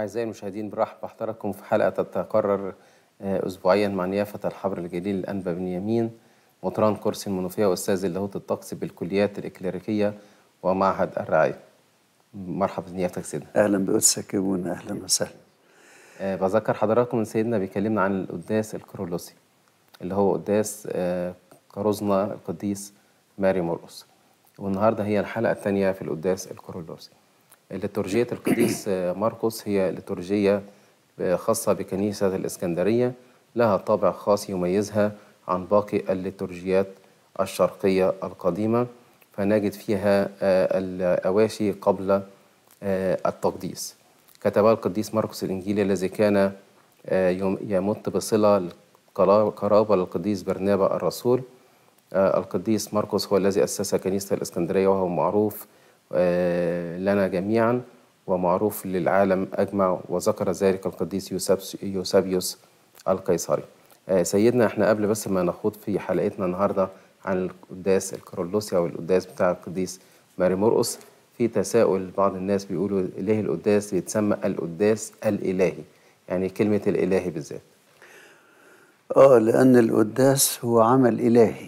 أعزائي المشاهدين برحب بحضراتكم في حلقة تتكرر آه، أسبوعيا مع نيافة الحبر الجليل الأنبا بن يمين مطران كرسي المنوفية وأستاذ اللاهوت الطقس بالكليات الإكليريكية ومعهد الرعاية مرحبا بنيافتك سيدنا اهلا بقدسك يا ابونا اهلا وسهلا أه بذكر حضراتكم ان سيدنا بيكلمنا عن القداس الكرولوسي اللي هو قداس أه كاروزنا القديس ماري مرقس والنهارده هي الحلقه الثانيه في القداس الكرولوسي ليتورجيه القديس آه، مرقس هي ليتورجيه آه، خاصه بكنيسه الاسكندريه لها طابع خاص يميزها عن باقي الليتورجيات الشرقيه القديمه فنجد فيها آه، الاواشي قبل آه، التقديس كتبها القديس مرقس الإنجيلي الذي كان آه، يم- يمت بصلة القلا- قرابة للقديس برنابا الرسول آه، القديس مرقس هو الذي أسس كنيسة الإسكندرية وهو معروف آه، لنا جميعا ومعروف للعالم أجمع وذكر ذلك القديس يوسبس- يوسابيوس القيصري آه، سيدنا احنا قبل بس ما نخوض في حلقتنا النهارده عن القداس الكرولوسي او القداس بتاع القديس ماري مرقس في تساؤل بعض الناس بيقولوا اله القداس بيتسمى القداس الالهي يعني كلمه الالهي بالذات اه لان القداس هو عمل الهي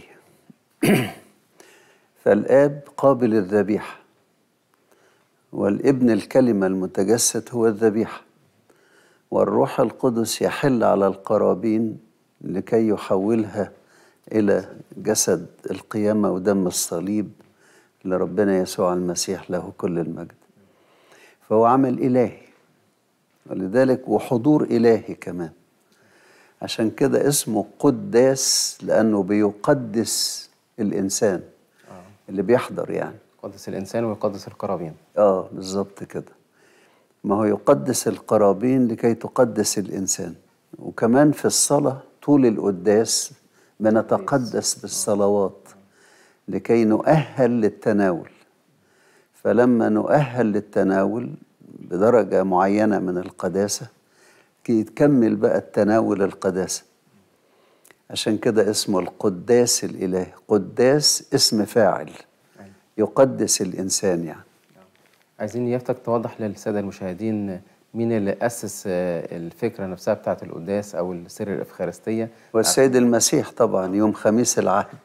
فالاب قابل الذبيحه والابن الكلمه المتجسد هو الذبيحه والروح القدس يحل على القرابين لكي يحولها الى جسد القيامه ودم الصليب لربنا يسوع المسيح له كل المجد فهو عمل الهي ولذلك وحضور الهي كمان عشان كده اسمه قداس لأنه بيقدس الإنسان اللي بيحضر يعني يقدس الانسان ويقدس القرابين اه بالظبط كده ما هو يقدس القرابين لكي تقدس الإنسان وكمان في الصلاة طول القداس بنتقدس بالصلوات لكي نؤهل للتناول فلما نؤهل للتناول بدرجة معينة من القداسة كي يتكمل بقى التناول القداسة عشان كده اسمه القداس الإلهي قداس اسم فاعل يقدس الإنسان يعني عايزين نيافتك توضح للساده المشاهدين مين اللي اسس آه، الفكره نفسها بتاعت القداس او السر الافخارستيه والسيد المسيح طبعا يوم خميس العهد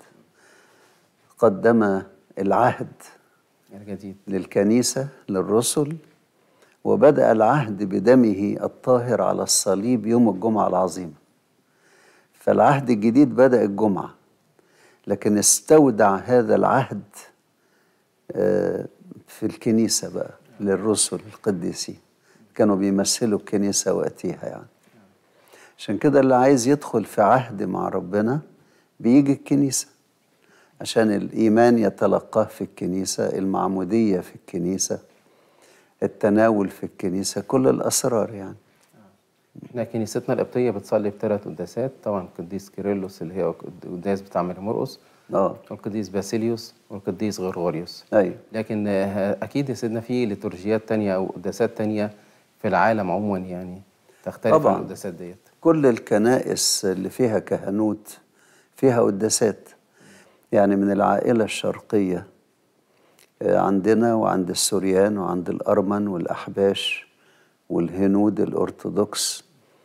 قدم العهد الجديد للكنيسة للرسل وبدأ العهد بدمه الطاهر على الصليب يوم الجمعة العظيمة فالعهد الجديد بدأ الجمعة لكن استودع هذا العهد آه، في الكنيسة بقى للرسل القديسين كانوا بيمثلوا الكنيسة وقتها يعني عشان كده اللي عايز يدخل في عهد مع ربنا بيجي الكنيسة عشان الإيمان يتلقاه في الكنيسة المعمودية في الكنيسة التناول في الكنيسة كل الأسرار يعني احنا كنيستنا القبطيه بتصلي بثلاث قداسات طبعا القديس كيرلس اللي هي القداس بتاع ماري مرقس اه والقديس باسيليوس والقديس غرغوريوس أيوه لكن آه، اكيد يا سيدنا في ليتورجيات تانية او قداسات تانية في العالم عموما يعني تختلف طبعاً. عن القداسات ديت كل الكنائس اللي فيها كهنوت فيها قداسات يعني من العائلة الشرقية آه، عندنا وعند السوريان وعند الأرمن والأحباش والهنود الأرثوذكس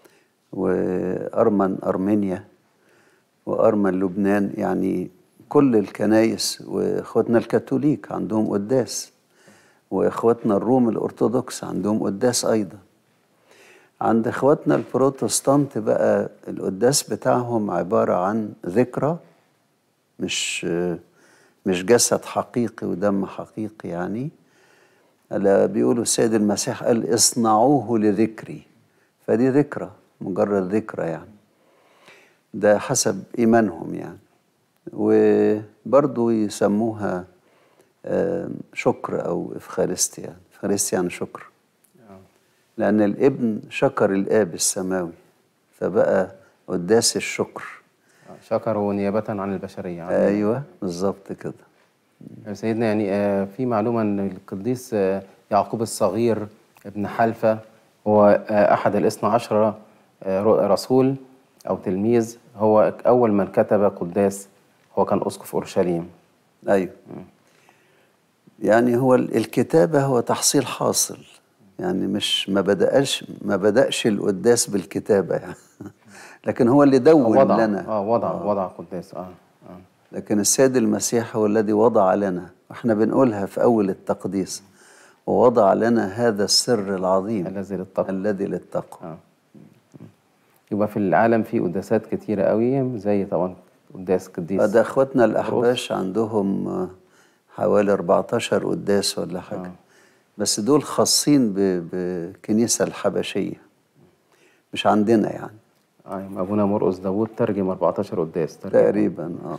وأرمن أرمينيا وأرمن لبنان يعني كل الكنايس وإخواتنا الكاثوليك عندهم قداس وإخواتنا الروم الأرثوذكس عندهم قداس أيضا عند إخواتنا البروتستانت بقى القداس بتاعهم عبارة عن ذكرى مش مش جسد حقيقي ودم حقيقي يعني ألا بيقولوا السيد المسيح قال اصنعوه لذكري فدي ذكرى مجرد ذكرى يعني ده حسب إيمانهم يعني وبرضو يسموها آه، شكر أو إفخارستيا يعني إفخارستيا يعني شكر لأن الابن شكر الآب السماوي فبقى قداس الشكر شكروا نيابة عن البشرية عن أيوه بالظبط كده سيدنا يعني آه، في معلومة أن القديس آه، يعقوب الصغير ابن حلفة هو آه، أحد الاثنى عشر آه، رسول أو تلميذ هو أول من كتب قداس هو كان أسقف أورشليم أيوه يعني هو ال- الكتابة هو تحصيل حاصل يعني مش ما بدأش ما بدأش القداس بالكتابة يعني لكن هو اللي دون وضع لنا اه وضع وضع قداس اه اه لكن السيد المسيح هو الذي وضع لنا واحنا بنقولها في أول التقديس ووضع لنا هذا السر العظيم الذي للتقوى الذي للتقوى اه يبقى في العالم في قداسات كتيرة قوي زي طبعا قداس قديس ده اخواتنا الأحباش عندهم آه، حوالي 14 قداس ولا حاجة آه. بس دول خاصين ب- بكنيسة الحبشية مش عندنا يعني اه ابونا مرقس داوود ترجم 14 قداس ترجم تقريبا اه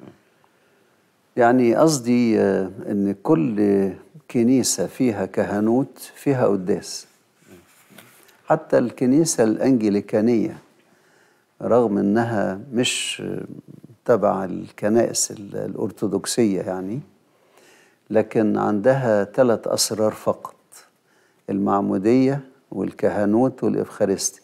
يعني قصدي آه، ان كل كنيسة فيها كهنوت فيها قداس حتى الكنيسة الأنجليكانية رغم انها مش آه، تبع الكنائس ال- الأرثوذكسية يعني لكن عندها ثلاث أسرار فقط المعمودية والكهنوت والإفخارستي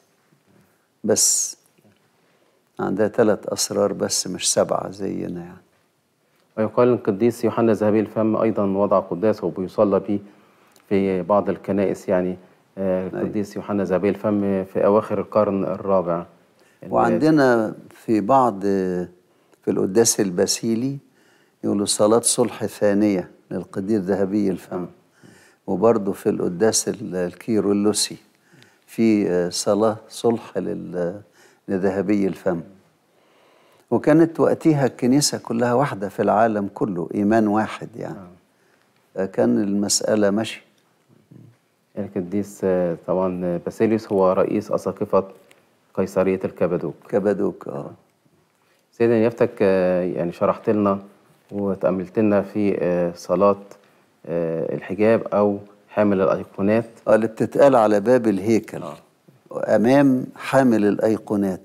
بس عندها ثلاث أسرار بس مش سبعة زينا يعني ويقال القديس يوحنا ذهبي الفم أيضا وضع قداس وبيصلى به في بعض الكنائس يعني آه، القديس يوحنا ذهبي الفم في أواخر القرن الرابع وعندنا في بعض في القداس الباسيلي يقولوا صلاة صلح ثانية للقدير ذهبي الفم وبرضه في القداس ال- الكيرلسي في آه، صلاة صلح لل- لذهبي الفم وكانت وقتها الكنيسة كلها واحدة في العالم كله إيمان واحد يعني كان المسألة ماشية القديس آه، طبعا باسيليوس هو رئيس أساقفة قيصرية الكبدوك كبدوك اه سيدنا يفتك آه، يعني شرحت لنا وتأملت لنا في آه، صلاة آه، الحجاب أو حامل الأيقونات آه، اللي بتتقال على باب الهيكل أمام حامل الأيقونات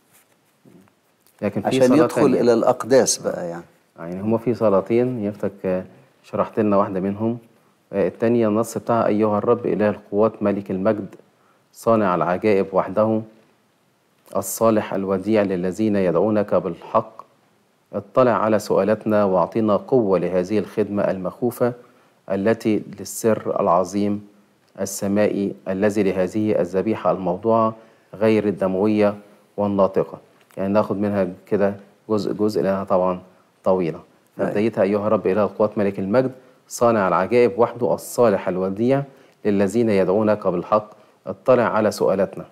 لكن في عشان صلاة يدخل تانية. إلى الأقداس بقى يعني يعني هما في صلاتين يفتك آه، شرحت لنا واحدة منهم آه، التانية النص بتاعها أيها الرب إله القوات ملك المجد صانع العجائب وحده الصالح الوديع للذين يدعونك بالحق اطلع على سؤالاتنا واعطنا قوة لهذه الخدمة المخوفة التي للسر العظيم السمائي الذي لهذه الذبيحة الموضوعة غير الدموية والناطقة يعني ناخد منها كده جزء جزء لأنها طبعا طويلة فبدايتها أيها رب إله القوات ملك المجد صانع العجائب وحده الصالح الوديع للذين يدعونك بالحق اطلع على سؤالاتنا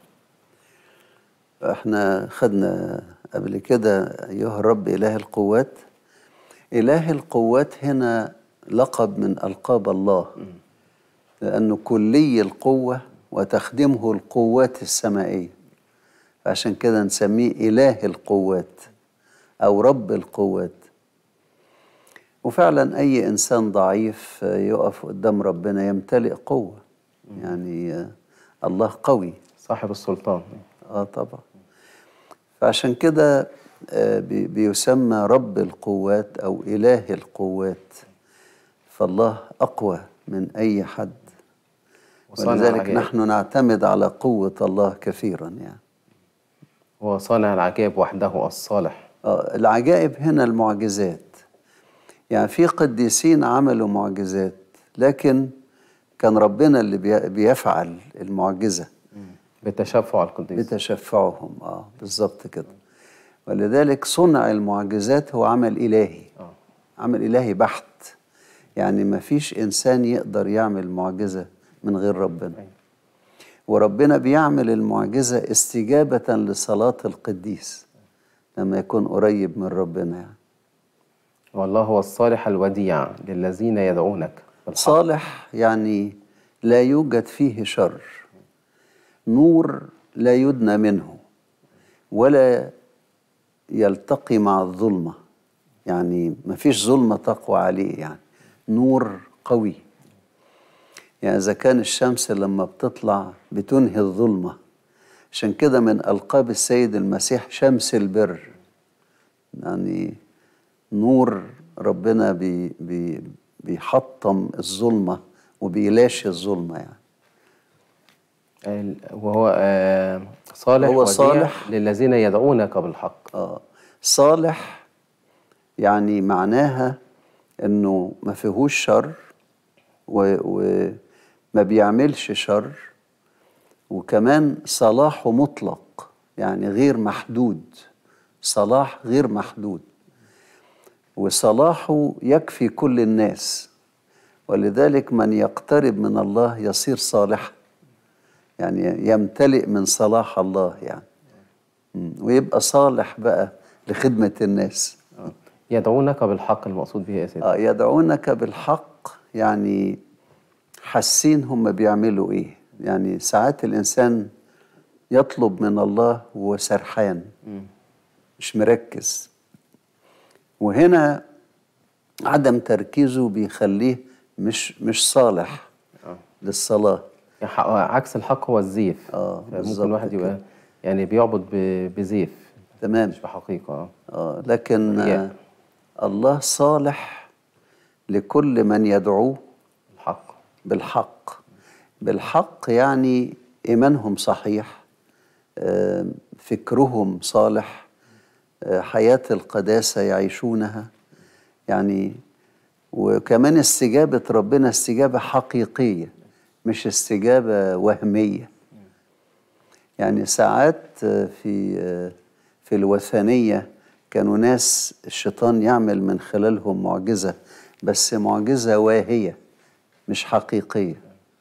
احنا خدنا قبل كده أيها الرب إله القوات إله القوات هنا لقب من ألقاب الله لأنه كلي القوة وتخدمه القوات السمائية عشان كده نسميه إله القوات أو رب القوات وفعلا أي إنسان ضعيف يقف قدام ربنا يمتلئ قوة يعني آه، الله قوي صاحب السلطان اه طبعا فعشان كده آه، بي- بيسمى رب القوات او اله القوات فالله اقوى من اي حد وصانع ولذلك العجائب. نحن نعتمد على قوه الله كثيرا يعني هو صانع العجائب وحده الصالح آه، العجائب هنا المعجزات يعني في قديسين عملوا معجزات لكن كان ربنا اللي بي- بيفعل المعجزه بتشفع القديس بتشفعهم اه بالظبط كده ولذلك صنع المعجزات هو عمل إلهي آه. عمل إلهي بحت يعني ما فيش إنسان يقدر يعمل معجزة من غير ربنا أيوة. وربنا بيعمل المعجزة استجابة لصلاة القديس لما يكون قريب من ربنا يعني والله هو الصالح الوديع للذين يدعونك بالحق صالح يعني لا يوجد فيه شر نور لا يدنى منه ولا يلتقي مع الظلمة يعني ما فيش ظلمة تقوى عليه يعني نور قوي يعني إذا كان الشمس لما بتطلع بتنهي الظلمة عشان كده من ألقاب السيد المسيح شمس البر يعني نور ربنا بي بي بيحطم الظلمة وبيلاشي الظلمة يعني ال- وهو آه، صالح هو وديع صالح. للذين يدعونك بالحق آه صالح يعني معناها انه ما فيهوش شر و, و ما بيعملش شر وكمان صلاحه مطلق يعني غير محدود صلاح غير محدود وصلاحه يكفي كل الناس ولذلك من يقترب من الله يصير صالحا يعني يمتلئ من صلاح الله يعني مم. ويبقى صالح بقى لخدمة الناس آه. يدعونك بالحق المقصود به يا سيدي آه يدعونك بالحق يعني حاسين هم بيعملوا ايه يعني ساعات الانسان يطلب من الله وهو سرحان مش مركز وهنا عدم تركيزه بيخليه مش مش صالح آه. للصلاة يعني حق- عكس الحق هو الزيف آه، بالظبط ممكن الواحد يبقى كده. يعني بيعبد ب- بزيف تمام مش بحقيقة اه آه لكن آه رياء. الله صالح لكل من يدعوه الحق بالحق بالحق يعني إيمانهم صحيح آه، فكرهم صالح آه، حياة القداسة يعيشونها يعني وكمان استجابة ربنا استجابة حقيقية مش استجابة وهمية يعني ساعات آه، في آه، في الوثنية كانوا ناس الشيطان يعمل من خلالهم معجزة بس معجزة واهية مش حقيقية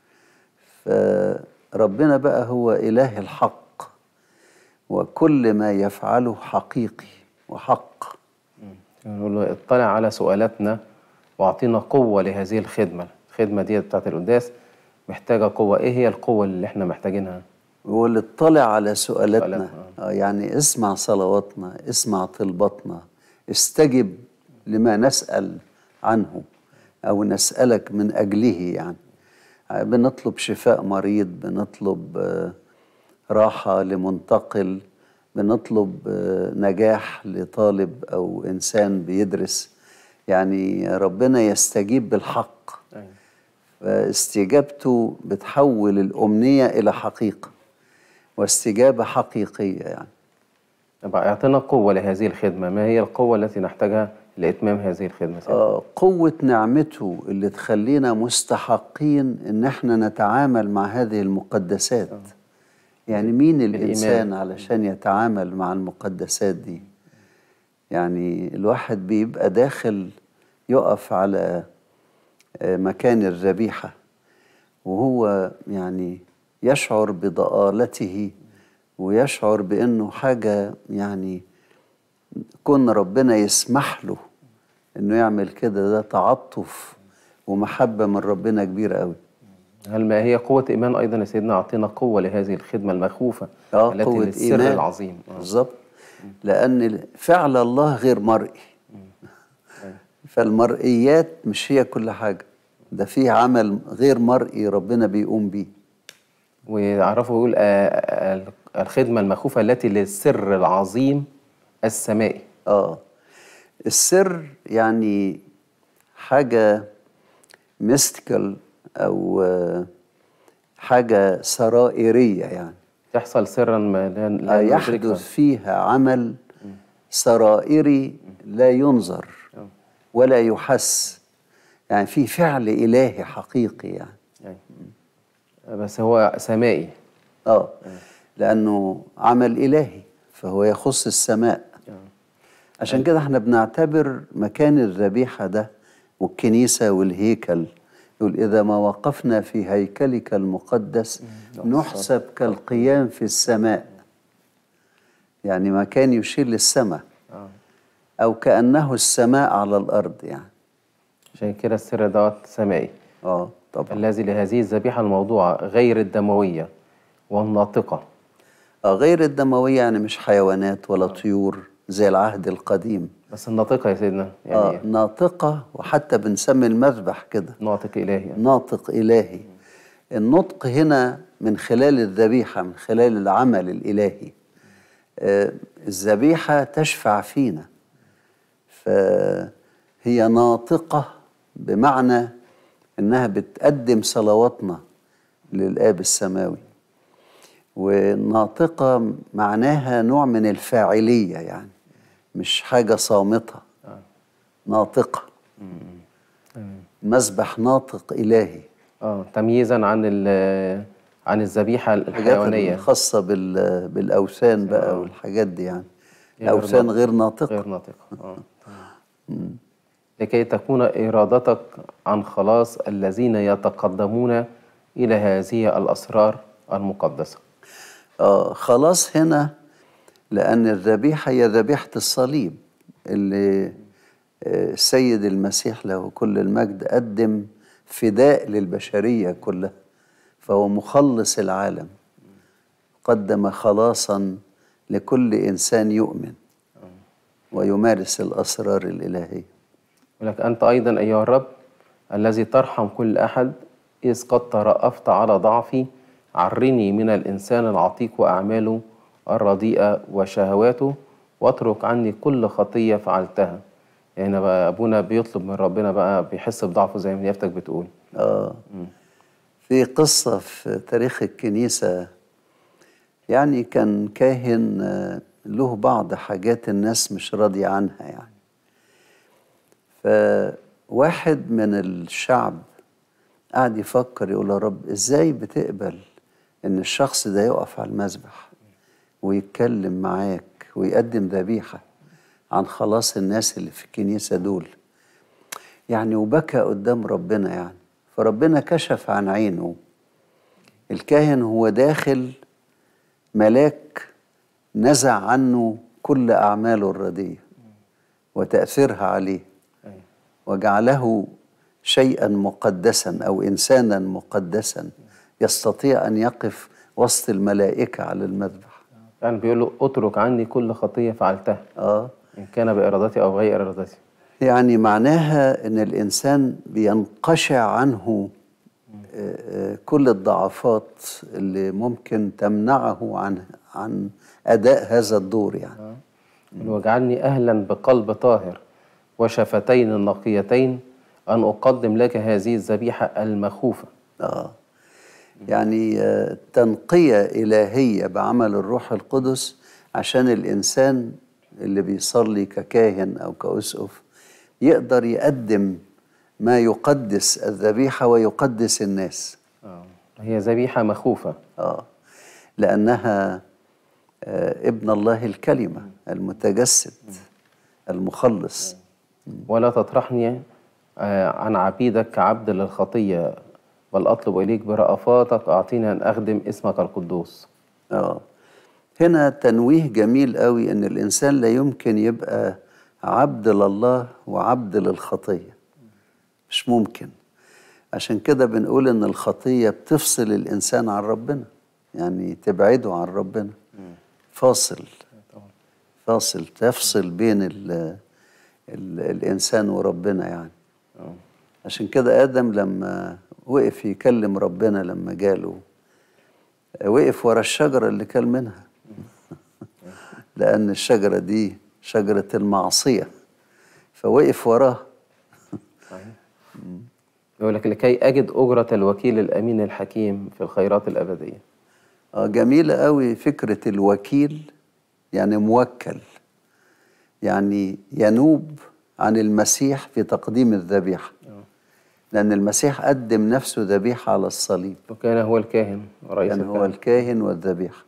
فربنا بقى هو إله الحق وكل ما يفعله حقيقي وحق نقول له اطلع على سؤالاتنا واعطينا قوة لهذه الخدمة الخدمة دي بتاعت القداس محتاجة قوة ايه هي القوة اللي احنا محتاجينها واللي اطلع على سؤالاتنا سؤالاتنا، آه يعني اسمع صلواتنا اسمع طلباتنا استجب لما نسأل عنه أو نسألك من أجله يعني آه، بنطلب شفاء مريض بنطلب آه، راحة لمنتقل بنطلب آه، نجاح لطالب أو إنسان بيدرس يعني ربنا يستجيب بالحق أيوة. فاستجابته بتحول الأمنية إلى حقيقة واستجابة حقيقية يعني يبقى اعطينا قوة لهذه الخدمة ما هي القوة التي نحتاجها لإتمام هذه الخدمة سيدي؟ آه، قوة نعمته اللي تخلينا مستحقين إن احنا نتعامل مع هذه المقدسات يعني مين الإنسان علشان يتعامل مع المقدسات دي يعني الواحد بيبقى داخل يقف على آه، مكان الذبيحة وهو يعني يشعر بضآلته ويشعر بأنه حاجة يعني كون ربنا يسمح له انه يعمل كده ده تعاطف ومحبة من ربنا كبيرة قوي هل ما هي قوة إيمان أيضا يا سيدنا أعطينا قوة لهذه الخدمة المخوفة اه التي قوة للسر إيمان العظيم آه. بالظبط لأن فعل الله غير مرئي فالمرئيات مش هي كل حاجة ده فيه عمل غير مرئي ربنا بيقوم بيه ويعرفوا يقول آه، آه، الخدمة المخوفة التي للسر العظيم السمائي اه السر يعني حاجة ميستيكال أو آه، حاجة سرائرية يعني تحصل سرا ما لا لا آه، ندركها. يحدث فيها عمل سرائري لا ينظر ولا يحس يعني في فعل إلهي حقيقي يعني يعني. بس هو سمائي اه لأنه عمل إلهي فهو يخص السماء عشان كده احنا بنعتبر مكان الذبيحة ده والكنيسة والهيكل يقول إذا ما وقفنا في هيكلك المقدس نحسب كالقيام في السماء يعني مكان يشير للسماء آه. أو كأنه السماء على الأرض يعني عشان كده السر دوت سمائي اه طبعا الذي لهذه الذبيحة الموضوعة غير الدموية والناطقة آه غير الدموية يعني مش حيوانات ولا طيور زي العهد القديم بس الناطقة يا سيدنا يعني آه ناطقة وحتى بنسمي المذبح كده ناطق إلهي يعني. ناطق إلهي النطق هنا من خلال الذبيحة من خلال العمل الإلهي آه، الذبيحة تشفع فينا فهي ناطقة بمعنى إنها بتقدم صلواتنا للآب السماوي وناطقة معناها نوع من الفاعلية يعني مش حاجة صامتة ناطقة مذبح ناطق إلهي اه تمييزا عن ال- عن الذبيحة الحاجات الحيوانية الخاصة بال- بالأوثان بقى آه. والحاجات دي يعني غير الأوثان ناطقة. غير ناطقة غير ناطقة اه لكي تكون إرادتك عن خلاص الذين يتقدمون إلى هذه الأسرار المقدسة آه خلاص هنا لأن الذبيحة هي ذبيحة الصليب اللي آه، السيد المسيح له كل المجد قدم فداء للبشرية كلها فهو مخلص العالم قدم خلاصا لكل إنسان يؤمن ويمارس الأسرار الإلهية ولك أنت أيضا أيها الرب الذي ترحم كل أحد إذ قد ترأفت على ضعفي عرني من الإنسان العتيق وأعماله الرديئة وشهواته واترك عني كل خطية فعلتها يعني بقى أبونا بيطلب من ربنا بقى بيحس بضعفه زي ما نيافتك بتقول آه في قصة في تاريخ الكنيسة يعني كان كاهن آه، له بعض حاجات الناس مش راضية عنها يعني فواحد من الشعب قعد يفكر يقول يا رب ازاي بتقبل ان الشخص ده يقف على المذبح ويتكلم معاك ويقدم ذبيحة عن خلاص الناس اللي في الكنيسة دول يعني وبكى قدام ربنا يعني فربنا كشف عن عينه الكاهن هو داخل ملاك نزع عنه كل أعماله الرديئة وتأثيرها عليه أيوة. وجعله شيئا مقدسا أو إنسانا مقدسا يستطيع أن يقف وسط الملائكة على المذبح يعني بيقول له اترك عني كل خطية فعلتها آه إن كان بإرادتي أو غير إرادتي يعني معناها ان الانسان بينقشع عنه آه، آه، كل الضعفات اللي ممكن تمنعه عن عن اداء هذا الدور يعني يقول واجعلني أهلا بقلب طاهر وشفتين نقيتين أن أقدم لك هذه الذبيحة المخوفة اه يعني آه، تنقية إلهية بعمل الروح القدس عشان الإنسان اللي بيصلي ككاهن أو كأسقف يقدر يقدم ما يقدس الذبيحة ويقدس الناس آه. هي ذبيحة مخوفة آه لأنها آه ابن الله الكلمة المتجسد المخلص ولا تطرحني آه، عن عبيدك كعبد للخطية بل أطلب إليك برأفاتك أعطيني أن أخدم اسمك القدوس اه هنا تنويه جميل قوي ان الانسان لا يمكن يبقى عبد لله وعبد للخطيه مش ممكن عشان كده بنقول ان الخطيه بتفصل الانسان عن ربنا يعني تبعده عن ربنا فاصل فاصل تفصل بين ال ال الانسان وربنا يعني آه. عشان كده ادم لما وقف يكلم ربنا لما جاله وقف ورا الشجرة اللي كل منها لأن الشجرة دي شجرة المعصية فوقف وراها صحيح. يقول لك لكي أجد أجرة الوكيل الأمين الحكيم في الخيرات الأبدية آه جميلة قوي فكرة الوكيل يعني موكل يعني ينوب عن المسيح في تقديم الذبيحة لأن المسيح قدم نفسه ذبيحة على الصليب وكان هو الكاهن ورئيس كان هو الكهنة. الكاهن والذبيحة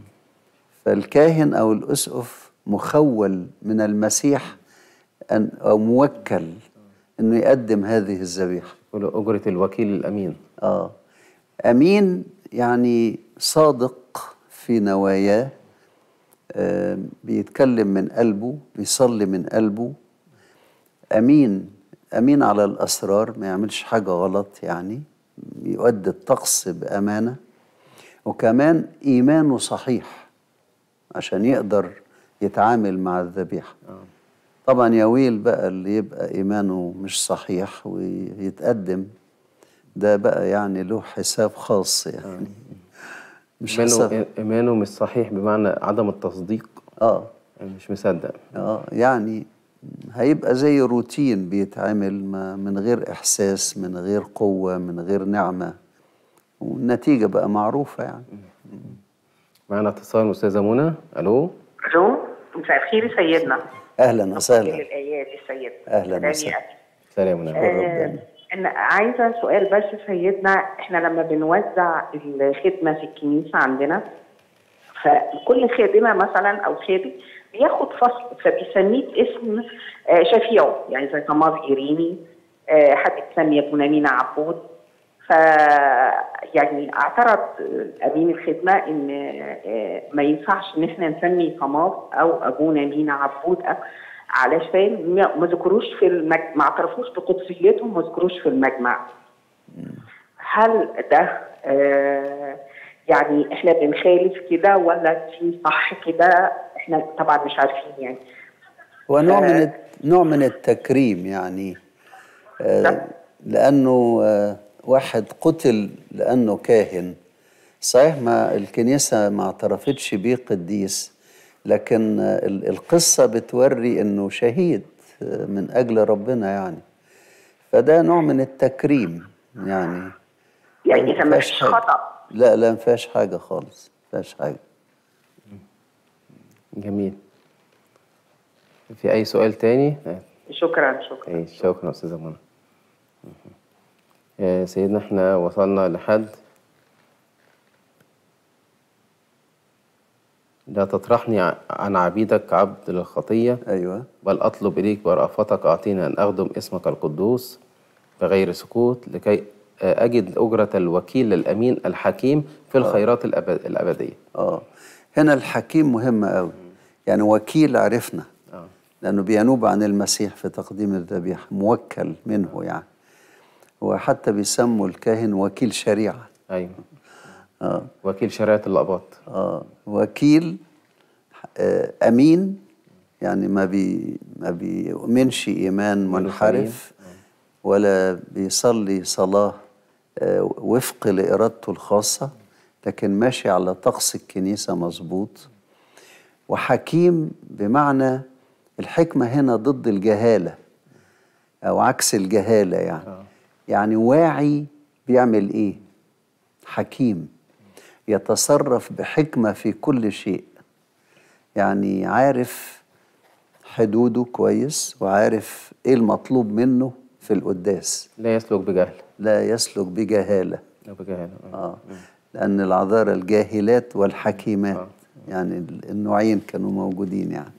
فالكاهن أو الأسقف مخول من المسيح أن أو موكل إنه يقدم هذه الذبيحة يقول له أجرة الوكيل الأمين آه أمين يعني صادق في نواياه آه بيتكلم من قلبه بيصلي من قلبه أمين أمين على الأسرار ما يعملش حاجة غلط يعني يؤدي الطقس بأمانة وكمان إيمانه صحيح عشان يقدر يتعامل مع الذبيحة طبعا يا ويل بقى اللي يبقى إيمانه مش صحيح ويتقدم ده بقى يعني له حساب خاص يعني مش حساب إيمانه, إيمانه مش صحيح بمعنى عدم التصديق اه يعني مش مصدق اه يعني هيبقى زي روتين بيتعمل ما من غير احساس من غير قوه من غير نعمه والنتيجه بقى معروفه يعني معنا اتصال أستاذة منى ألو الو مساء الخير يا سيدنا اهلا كل وسهلا الايات يا سيدنا أهلاً سلام يا وسهلا. أخي. سلام عليكم شكرا آه ربنا انا عايزه سؤال بس سيدنا احنا لما بنوزع الخدمه في الكنيسه عندنا فكل خادمه مثلا او خادم بياخد فصل فبيسميه باسم آه، شفيعه يعني زي تمار ايريني آه، حد يسمي ابونا مينا عبود ف يعني اعترض آه، امين الخدمه ان آه، ما ينفعش ان احنا نسمي تمار او ابونا مينا عبود أو- علشان ما ما ذكروش في المج... ما اعترفوش بقدسيتهم ما ذكروش في المجمع هل ده آه يعني احنا بنخالف كده ولا في صح كده احنا طبعا مش عارفين يعني هو نوع من آه. الت- نوع من التكريم يعني آه، نعم. لأنه آه، واحد قتل لأنه كاهن صحيح ما الكنيسة ما اعترفتش بيه قديس لكن آه، ال- القصة بتوري أنه شهيد آه، من أجل ربنا يعني فده نوع من التكريم يعني يعني اذا ما فيهاش فيش حاجة. خطا لا لا ما فيهاش حاجة خالص ما فيهاش حاجة جميل في أي سؤال تاني؟ شكرا شكرا أي شكرا أستاذة منى مهم. آه، سيدنا احنا وصلنا لحد لا تطرحني ع- عن عبيدك عبد للخطية أيوة بل أطلب إليك برأفتك أعطيني أن أخدم اسمك القدوس بغير سكوت لكي آه، أجد أجرة الوكيل الأمين الحكيم في الخيرات الأبد الأبدية اه هنا الحكيم مهم قوي يعني وكيل عرفنا آه. لأنه بينوب عن المسيح في تقديم الذبيحة موكل منه يعني وحتى بيسموا الكاهن وكيل شريعة أيوة آه. وكيل شريعة الأباط آه. وكيل آه. أمين يعني ما بي ما بيؤمنش إيمان منحرف ولا بيصلي صلاة آه، وفق لإرادته الخاصة لكن ماشي على طقس الكنيسة مظبوط وحكيم بمعنى الحكمة هنا ضد الجهالة أو عكس الجهالة يعني يعني واعي بيعمل إيه حكيم يتصرف بحكمة في كل شيء يعني عارف حدوده كويس وعارف إيه المطلوب منه في القداس لا يسلك بجهل لا يسلك بجهالة لا بجهل آه. آه. لأن العذارى الجاهلات والحكيمات يعني ال- النوعين كانوا موجودين يعني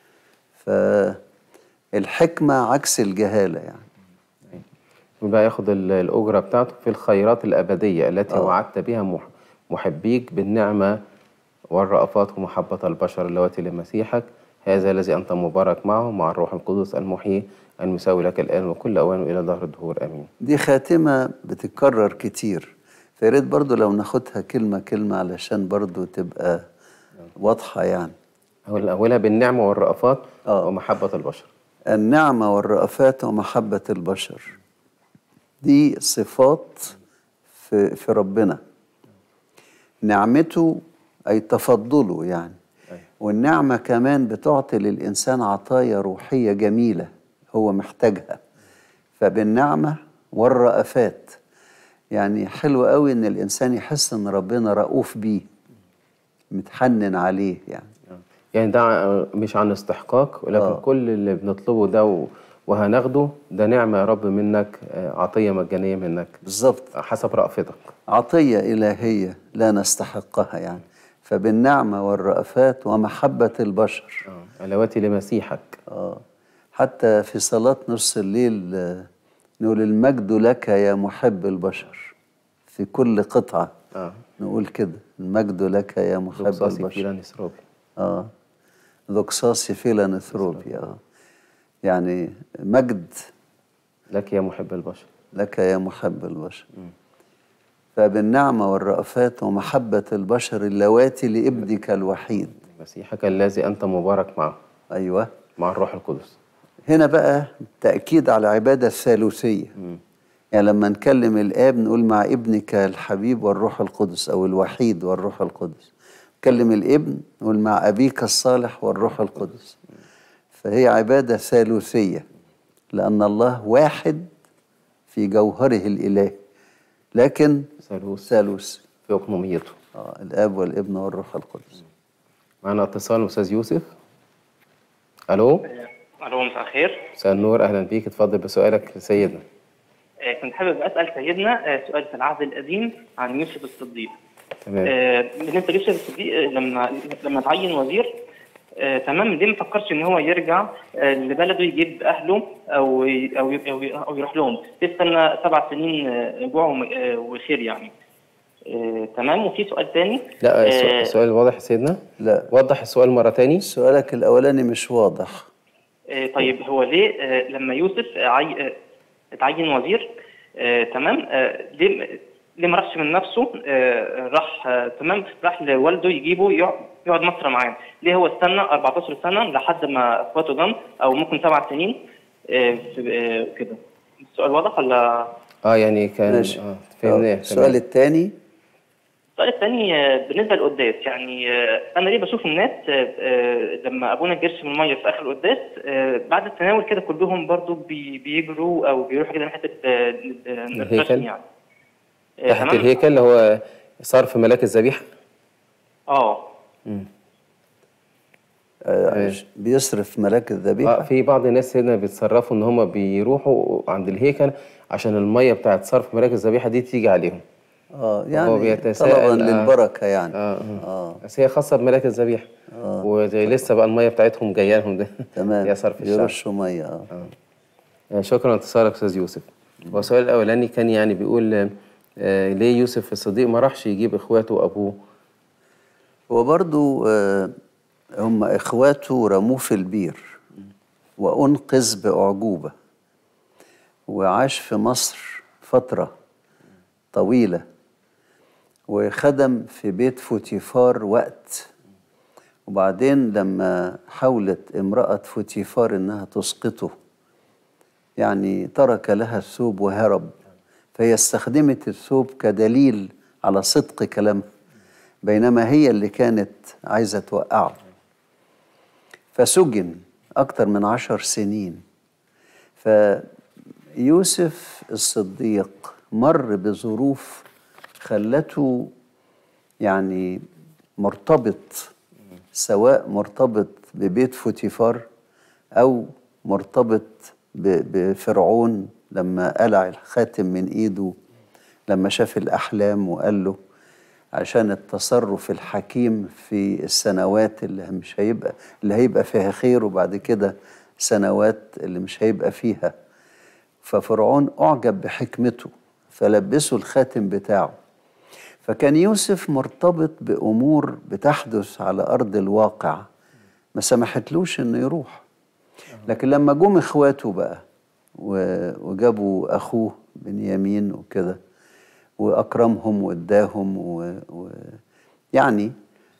فالحكمة عكس الجهالة يعني وبقى ياخد ال- الأجرة بتاعته في الخيرات الأبدية التي آه. وعدت بها مح- محبيك بالنعمة والرأفات ومحبة البشر اللواتي لمسيحك هذا الذي أنت مبارك معه مع الروح القدس المحيي المساوي لك الآن وكل أوان إلى ظهر الدهور آمين دي خاتمة بتتكرر كتير فياريت برضو لو ناخدها كلمة كلمة علشان برضو تبقى واضحة يعني أول أولها بالنعمة والرأفات آه. ومحبة البشر النعمة والرأفات ومحبة البشر دي صفات في, في ربنا نعمته أي تفضله يعني أيوة. والنعمة كمان بتعطي للإنسان عطايا روحية جميلة هو محتاجها فبالنعمة والرأفات يعني حلو قوي إن الإنسان يحس إن ربنا رؤوف بيه متحنن عليه يعني يعني ده ع- مش عن استحقاق ولكن آه. كل اللي بنطلبه ده و- وهناخده ده نعمة يا رب منك آه، عطية مجانية منك بالظبط حسب رأفتك عطية إلهية لا نستحقها يعني فبالنعمة والرأفات ومحبة البشر آه. اللواتي لمسيحك آه. حتى في صلاة نص الليل آه، نقول المجد لك يا محب البشر في كل قطعة آه. نقول كده المجد لك يا محب دوكساسي البشر فيلا نسروبي اه ذوكساسي فيلا نثروبي اه يعني مجد لك يا محب البشر لك يا محب البشر فبالنعمة والرأفات ومحبة البشر اللواتي لابنك الوحيد مسيحك الذي أنت مبارك معه أيوة مع الروح القدس هنا بقى تأكيد على العبادة الثالوثية يعني لما نكلم الآب نقول مع ابنك الحبيب والروح القدس أو الوحيد والروح القدس نكلم الابن نقول مع أبيك الصالح والروح القدس فهي عبادة ثالوثية لأن الله واحد في جوهره الإلهي لكن ثالوث ثالوث في أقنوميته آه الآب والابن والروح القدس معنا اتصال أستاذ يوسف ألو الو مساء الخير مساء النور أهلا بيك اتفضل بسؤالك لسيدنا آه، كنت حابب اسال سيدنا آه، سؤال في العهد القديم عن يوسف الصديق تمام آه، بالنسبه ليوسف الصديق آه، لما لما تعين وزير آه، تمام ليه ما فكرش ان هو يرجع آه، لبلده يجيب اهله او ي- او ي- او, ي- أو يروح لهم ليه استنى سبع سنين آه، جوع وم- آه، وخير يعني آه، تمام وفي سؤال تاني لا آه، السؤال- السؤال واضح يا سيدنا لا وضح السؤال مرة تاني سؤالك الأولاني مش واضح آه، طيب هو ليه آه، لما يوسف آه، عي... آه، اتعين وزير آه، تمام آه، ليه ليه ما راحش من نفسه آه، راح آه، تمام راح لوالده يجيبه يقعد يقعد مصر معاه ليه هو استنى 14 سنه لحد ما اخواته جم او ممكن سبع سنين آه، في- آه، كده السؤال واضح ولا اه يعني كان ماشي اه فهمناه السؤال تمام. الثاني السؤال الثاني آه، بالنسبه للقداس يعني آه، انا ليه بشوف الناس آه، آه، لما ابونا جرش من الميه في اخر القداس آه، بعد التناول كده كلهم برضو بي- بيجروا او بيروحوا كده ناحيه آه، آه، الهيكل؟ الرسم يعني آه، تحت تمام؟ الهيكل اللي هو صرف ملاك الذبيحة اه آه، بيصرف ملاك اه الذبيحة في بعض الناس هنا بيتصرفوا ان هم بيروحوا عند الهيكل عشان المية بتاعت صرف ملاك الذبيحة دي تيجي عليهم اه هو يعني بيتساءل، طلبا آه. للبركة يعني اه اه اه بس هي خاصة بملاك الذبيحة ولسه بقى المية بتاعتهم جايه لهم ده تمام يا صرف الشعب يرشوا مية اه آه، شكرا اتصالك استاذ يوسف هو السؤال الاولاني كان يعني بيقول آه، آه، ليه يوسف الصديق ما راحش يجيب اخواته وابوه هو برضو آه، هم إخواته رموه في البير وأنقذ بأعجوبة وعاش في مصر فترة طويلة وخدم في بيت فوتيفار وقت وبعدين لما حاولت امرأة فوتيفار إنها تسقطه يعني ترك لها الثوب وهرب فهي استخدمت الثوب كدليل على صدق كلامها بينما هي اللي كانت عايزة توقعه فسجن أكتر من عشر سنين فيوسف الصديق مر بظروف خلته يعني مرتبط سواء مرتبط ببيت فوتيفار أو مرتبط ب- بفرعون لما قلع الخاتم من إيده لما شاف الأحلام وقال له عشان التصرف الحكيم في السنوات اللي مش هيبقى اللي هيبقى فيها خير وبعد كده سنوات اللي مش هيبقى فيها ففرعون أعجب بحكمته فلبسه الخاتم بتاعه فكان يوسف مرتبط بأمور بتحدث على أرض الواقع ما سمحتلوش إنه يروح لكن لما جم إخواته بقى و- وجابوا أخوه بنيامين وكده وأكرمهم وإداهم و... و... يعني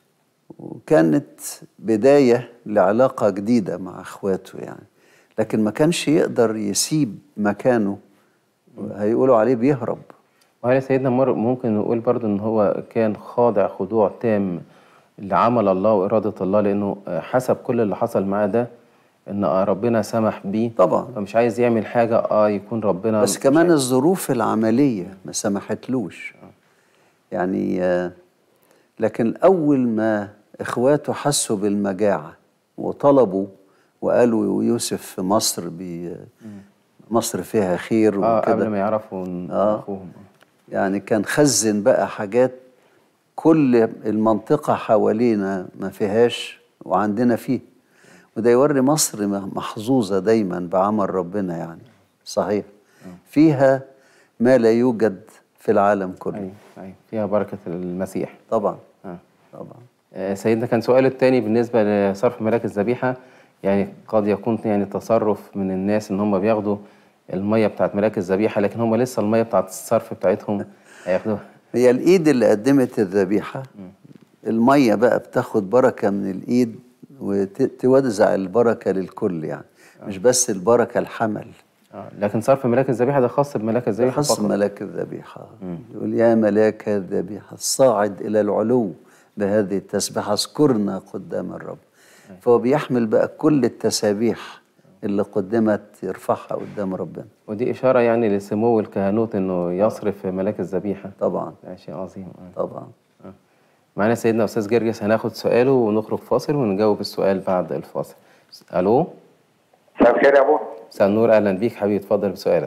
وكانت بداية لعلاقة جديدة مع إخواته يعني لكن ما كانش يقدر يسيب مكانه هيقولوا عليه بيهرب وهل سيدنا مر ممكن نقول برضو ان هو كان خاضع خضوع تام لعمل الله وإرادة الله لأنه آه، حسب كل اللي حصل معاه ده إن آه، ربنا سمح بيه طبعا فمش عايز يعمل حاجة اه يكون ربنا بس مش كمان عايز- الظروف العملية ما سمحتلوش يعني آه، لكن أول ما إخواته حسوا بالمجاعة وطلبوا وقالوا يوسف في مصر بي مصر فيها خير اه قبل وكده ما يعرفوا إن آه. أخوهم يعني كان خزن بقى حاجات كل المنطقة حوالينا ما فيهاش وعندنا فيه وده يوري مصر محظوظة دايما بعمل ربنا يعني صحيح فيها ما لا يوجد في العالم كله أيوة أيوة فيها بركة المسيح طبعا آه. طبعا آه، سيدنا كان سؤال التاني بالنسبة لصرف ملاك الذبيحة يعني قد يكون يعني تصرف من الناس ان هم بياخدوا المية بتاعت ملاك الذبيحة لكن هم لسه المية بتاعت الصرف بتاعتهم هياخدوها هي الإيد اللي قدمت الذبيحة المية بقى بتاخد بركة من الإيد وتوزع البركة للكل يعني مش بس البركة الحمل آه. لكن صرف ملاك الذبيحة ده خاص بملاك الذبيحة خص فقط ملاك الذبيحة يقول يا ملاك الذبيحة الصاعد إلى العلو بهذه التسبيحة اذكرنا قدام الرب فهو بيحمل بقى كل التسابيح اللي قدمت يرفعها قدام ربنا ودي إشارة يعني لسمو الكهنوت إنه يصرف ملاك الذبيحة طبعا ده شيء عظيم آه. طبعا معانا سيدنا أستاذ جرجس هناخد سؤاله ونخرج فاصل ونجاوب السؤال بعد الفاصل ألو مساء الخير يا ابونا مساء النور أهلا بيك حبيبي اتفضل بسؤالك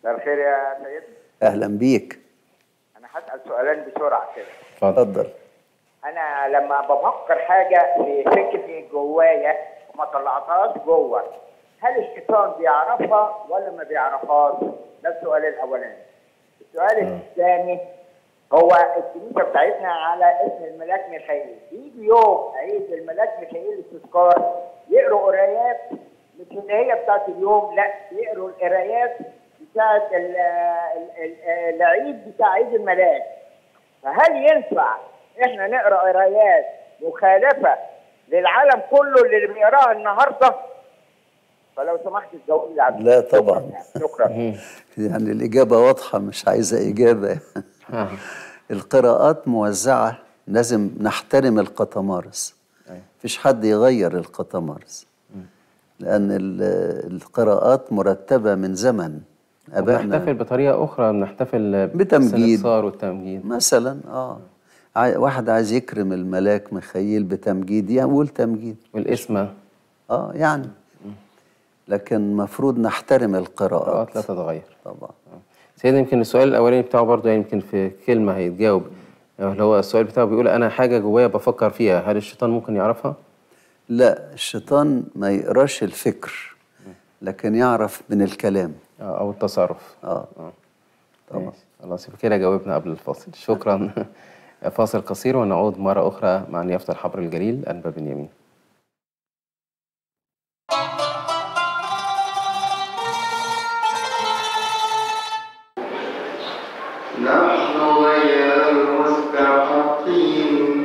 مساء الخير يا سيدنا اهلا بيك انا هسال سؤالين بسرعه كده اتفضل انا لما بفكر حاجه في فكري جوايا وما طلعتهاش جوه هل الشيطان بيعرفها ولا ما بيعرفهاش؟ ده السؤال الاولاني. السؤال الثاني هو الكنيسه بتاعتنا على اسم الملاك ميخائيل، يجي يوم عيد الملاك ميخائيل التذكار يقروا قرايات مش اللي هي بتاعت اليوم لا يقروا القرايات بتاعت ال- ال- ال- العيد بتاع عيد الملاك. فهل ينفع احنا نقرا قرايات مخالفه للعالم كله اللي بيقراها النهارده؟ فلو سمحت تجاوب لي على لا شكراً طبعاً. يعني. شكرا يعني الإجابة واضحة مش عايزة إجابة آه. القراءات موزعة لازم نحترم القطمارس أيوة. مفيش حد يغير القطمارس لأن ال- القراءات مرتبة من زمن بنحتفل أبائنا بطريقة أخرى بنحتفل بتمجيد. بالسنكسار والتمجيد مثلا اه عاي- واحد عايز يكرم الملاك ميخائيل بتمجيد يقول تمجيد والاسمة اه يعني لكن مفروض نحترم القراءات قراءات لا تتغير طبعا سيدنا يمكن السؤال الأولاني بتاعه برضه يعني يمكن في كلمة هيتجاوب اللي هو السؤال بتاعه بيقول أنا حاجة جوايا بفكر فيها هل الشيطان ممكن يعرفها؟ لا الشيطان ما يقراش الفكر لكن يعرف من الكلام آه، أو التصرف اه طبعا خلاص يبقى كده جاوبنا قبل الفاصل شكرا فاصل قصير ونعود مرة أخرى مع نيافة الحبر الجليل أنبا بنيامين نحن غير المستحقين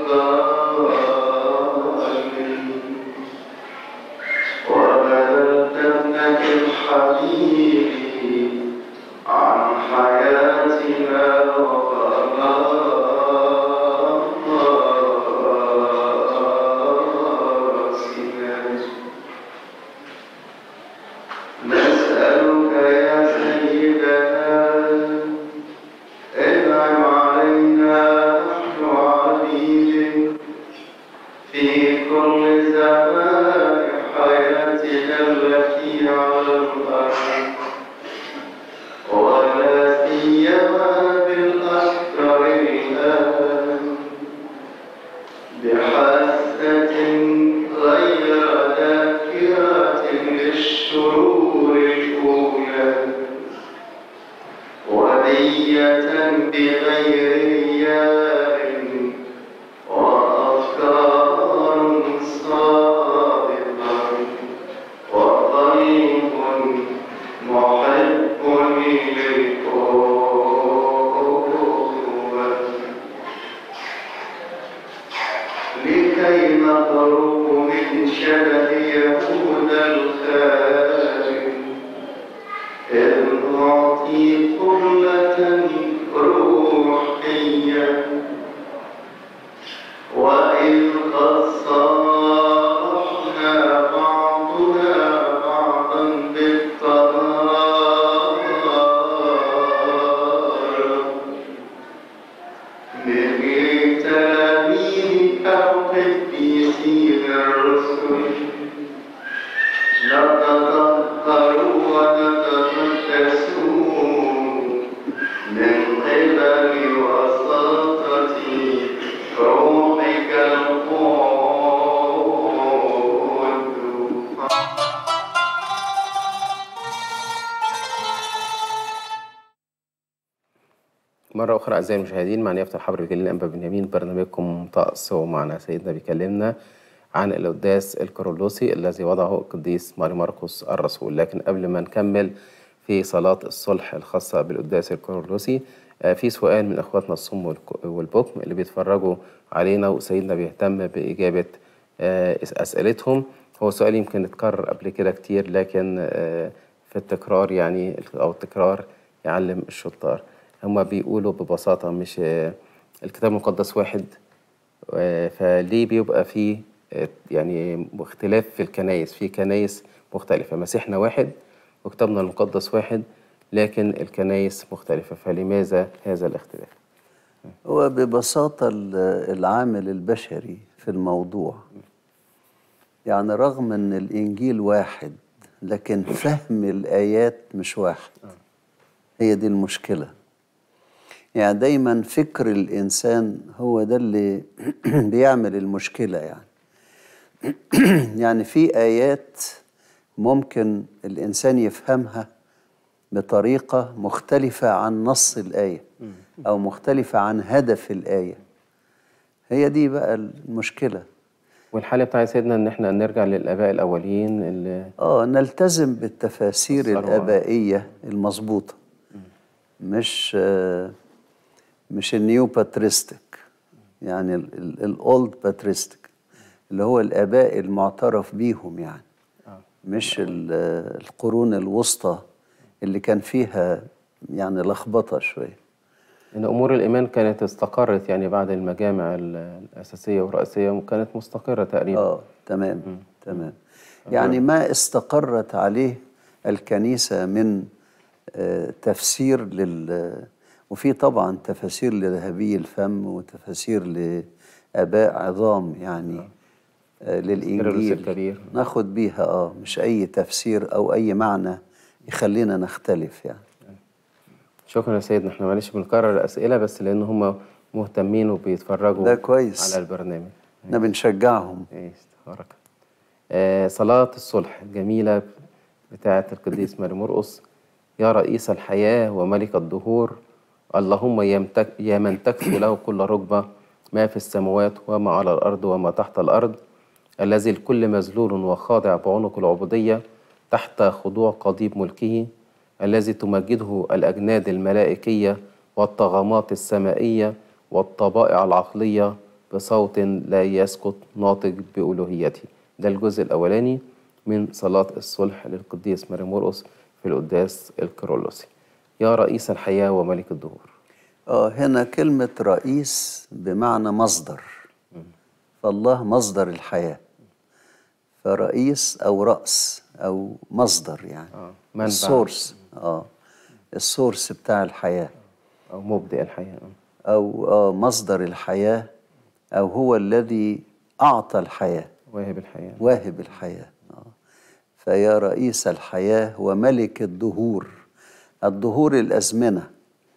والضالين وبلغت ابنك الحبيب عن حياتنا وخلاصنا نسألك يا سيدنا انعم علينا نحن عبيدك في كل زمان حياتنا التي على الأرض ولا سيما بالأشهر الآن بحاسة غير ذاكرة للشرور الأولى ودية بغير رياء وأفكار صادقة وقلب محب للقوة لكي نخرج من شبه يهود الخارج إذ نعطي قرة روحية وإذ قد صالحنا بعضنا بعضا بالتضارب من تلاميذ أو قديسين الرسل نتطهر ونتقدس من قبل وساطة روحك القدوس مرة أخرى أعزائي المشاهدين مع نيافة الحبر الجليل أنبا بنيامين برنامجكم طقس ومعنا سيدنا بيكلمنا عن القداس الكورولوسي الذي وضعه القديس ماري مرقس الرسول لكن قبل ما نكمل في صلاة الصلح الخاصة بالقداس الكورولوسي آه، في سؤال من إخواتنا الصم والك- والبكم اللي بيتفرجوا علينا وسيدنا بيهتم بإجابة آه، أسئلتهم هو سؤال يمكن اتكرر قبل كده كتير لكن آه، في التكرار يعني أو التكرار يعلم الشطار هما بيقولوا ببساطة مش آه، الكتاب المقدس واحد آه، فليه بيبقى فيه آه، يعني اختلاف في الكنايس في كنايس مختلفة مسيحنا واحد وكتابنا المقدس واحد لكن الكنايس مختلفة فلماذا هذا الاختلاف؟ هو ببساطة ال- العامل البشري في الموضوع يعني رغم ان الانجيل واحد لكن فهم الايات مش واحد هي دي المشكلة يعني دايما فكر الإنسان هو ده اللي بيعمل المشكلة يعني يعني في آيات ممكن الإنسان يفهمها بطريقة مختلفة عن نص الآية أو مختلفة عن هدف الآية هي دي بقى المشكلة والحالة بتاع سيدنا إن إحنا نرجع للآباء الأولين اللي اه نلتزم بالتفاسير فسروا. الآبائية المظبوطة مش آه، مش النيو باتريستيك يعني الأولد باتريستيك اللي هو الآباء المعترف بيهم يعني مش ال- آه، القرون الوسطى اللي كان فيها يعني لخبطة شوية إن أمور الإيمان كانت استقرت يعني بعد المجامع ال- الأساسية والرئيسية وكانت مستقرة تقريبا اه تمام تمام يعني ما استقرت عليه الكنيسة من آه، تفسير لل وفي طبعا تفاسير لذهبي الفم وتفاسير لآباء عظام يعني آه، كيرلس للإنجيل الكبير. ناخد بيها اه مش أي تفسير أو أي معنى يخلينا نختلف يعني شكرا يا سيدنا احنا معلش بنكرر الأسئلة بس لأن هم مهتمين وبيتفرجوا ده كويس. على البرنامج احنا بنشجعهم ايش تبارك آه صلاة الصلح الجميلة بتاعة القديس ماري مرقس يا رئيس الحياة وملك الدهور اللهم يمتك يا من تكفي له كل ركبة ما في السماوات وما على الأرض وما تحت الأرض الذي الكل مذلول وخاضع بعنق العبودية تحت خضوع قضيب ملكه الذي تمجده الأجناد الملائكية والطغمات السمائية والطبائع العقلية بصوت لا يسقط ناطق بألوهيته ده الجزء الأولاني من صلاة الصلح للقديس ماري مرقس في القداس الكرولوسي يا رئيس الحياة وملك الدهور اه هنا كلمة رئيس بمعنى مصدر فالله مصدر الحياة فرئيس أو رأس أو مصدر يعني آه، منبع. السورس اه السورس بتاع الحياة أو مبدئ الحياة أو آه مصدر الحياة أو هو الذي أعطى الحياة واهب الحياة واهب الحياة آه. فيا رئيس الحياة وملك الدهور الدهور الأزمنة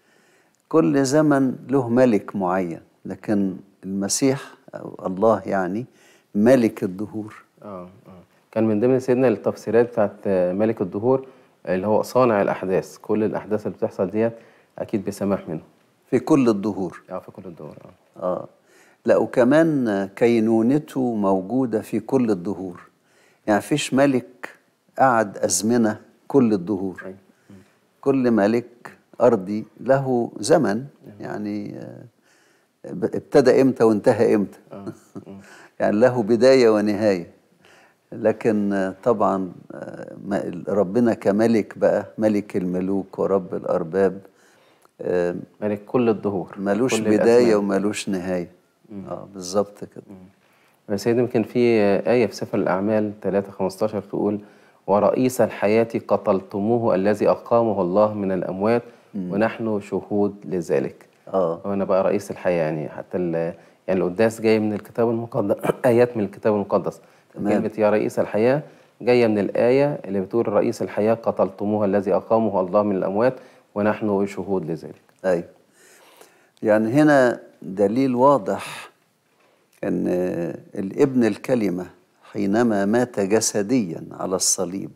كل زمن له ملك معين لكن المسيح أو الله يعني ملك الدهور آه آه. كان من ضمن سيدنا التفسيرات بتاعت آه، ملك الدهور اللي هو صانع الأحداث كل الأحداث اللي بتحصل ديت أكيد بسماح منه في كل الدهور اه في كل الدهور اه آه. لا وكمان كينونته موجودة في كل الدهور يعني فيش ملك قعد أزمنة كل الدهور أيوة. كل ملك أرضي له زمن يعني آه، ابتدى إمتى وانتهى إمتى يعني له بداية ونهاية لكن آه، طبعا آه، ما- ربنا كملك بقى ملك الملوك ورب الأرباب آه، ملك كل الدهور ملوش كل بداية الأزمان. وملوش نهاية اه بالظبط كده يا سيدي يمكن في آية في سفر الأعمال 3 15 تقول ورئيس الحياة قتلتموه الذي أقامه الله من الأموات ونحن شهود لذلك اه وأنا بقى رئيس الحياة يعني حتى ال- يعني القداس جاي من الكتاب المقدس آيات من الكتاب المقدس تمام. كلمة يا رئيس الحياة جاية من الآية اللي بتقول رئيس الحياة قتلتموه الذي أقامه الله من الأموات ونحن شهود لذلك ايوه يعني هنا دليل واضح ان الابن الكلمه حينما مات جسديا على الصليب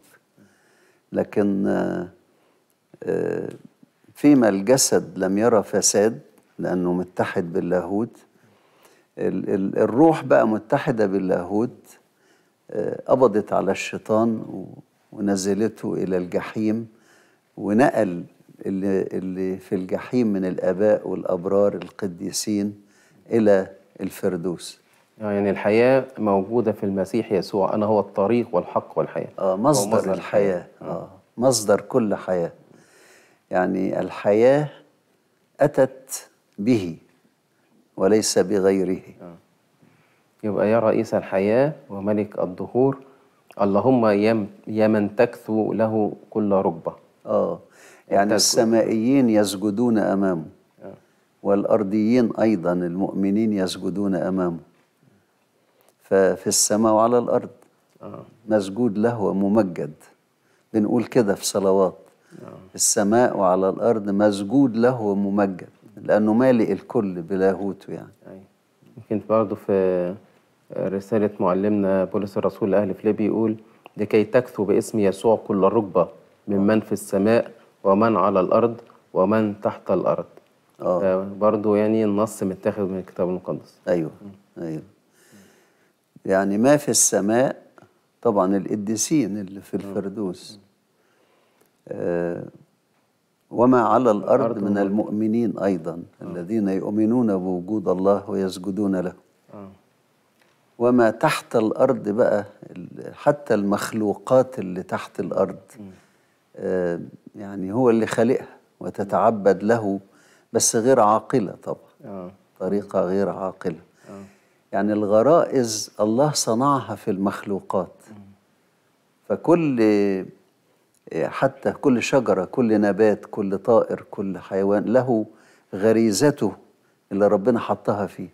لكن آه، آه، فيما الجسد لم يرى فساد لانه متحد باللاهوت ال- ال- الروح بقى متحده باللاهوت آه، قبضت على الشيطان و- ونزلته الى الجحيم ونقل اللي, اللي في الجحيم من الاباء والابرار القديسين الى الفردوس يعني الحياة موجودة في المسيح يسوع أنا هو الطريق والحق والحياة آه هو مصدر الحياه آه مصدر كل حياه يعني الحياه اتت به وليس بغيره يبقى يا رئيس الحياة وملك الدهور اللهم يم يا من تكثو له كل ركبة اه يعني تسجد. السمائيين يسجدون امامه والارضيين ايضا المؤمنين يسجدون امامه ففي السماء وعلى الارض آه. مسجود له وممجد بنقول كده في صلوات السماء وعلى الأرض مسجود له وممجد لأنه مالئ الكل بلاهوته يعني أيوة. يمكن برضه في رسالة معلمنا بولس الرسول لأهل فيليبي يقول لكي تكثو باسم يسوع كل ركبة ممن في السماء ومن على الأرض ومن تحت الأرض آه. برضه يعني النص متاخد من الكتاب المقدس أيوه أيوه يعني ما في السماء طبعا القديسين اللي في الفردوس آه وما على الأرض الأرض من وما- المؤمنين أيضا الذين يؤمنون بوجود الله ويسجدون له آه. وما تحت الأرض بقى ال- حتى المخلوقات اللي تحت الأرض آه يعني هو اللي خالقها وتتعبد له بس غير عاقلة طبعا آه. طريقة غير عاقلة آه. يعني الغرائز الله صنعها في المخلوقات فكل حتى كل شجرة كل نبات كل طائر كل حيوان له غريزته اللي ربنا حطها فيه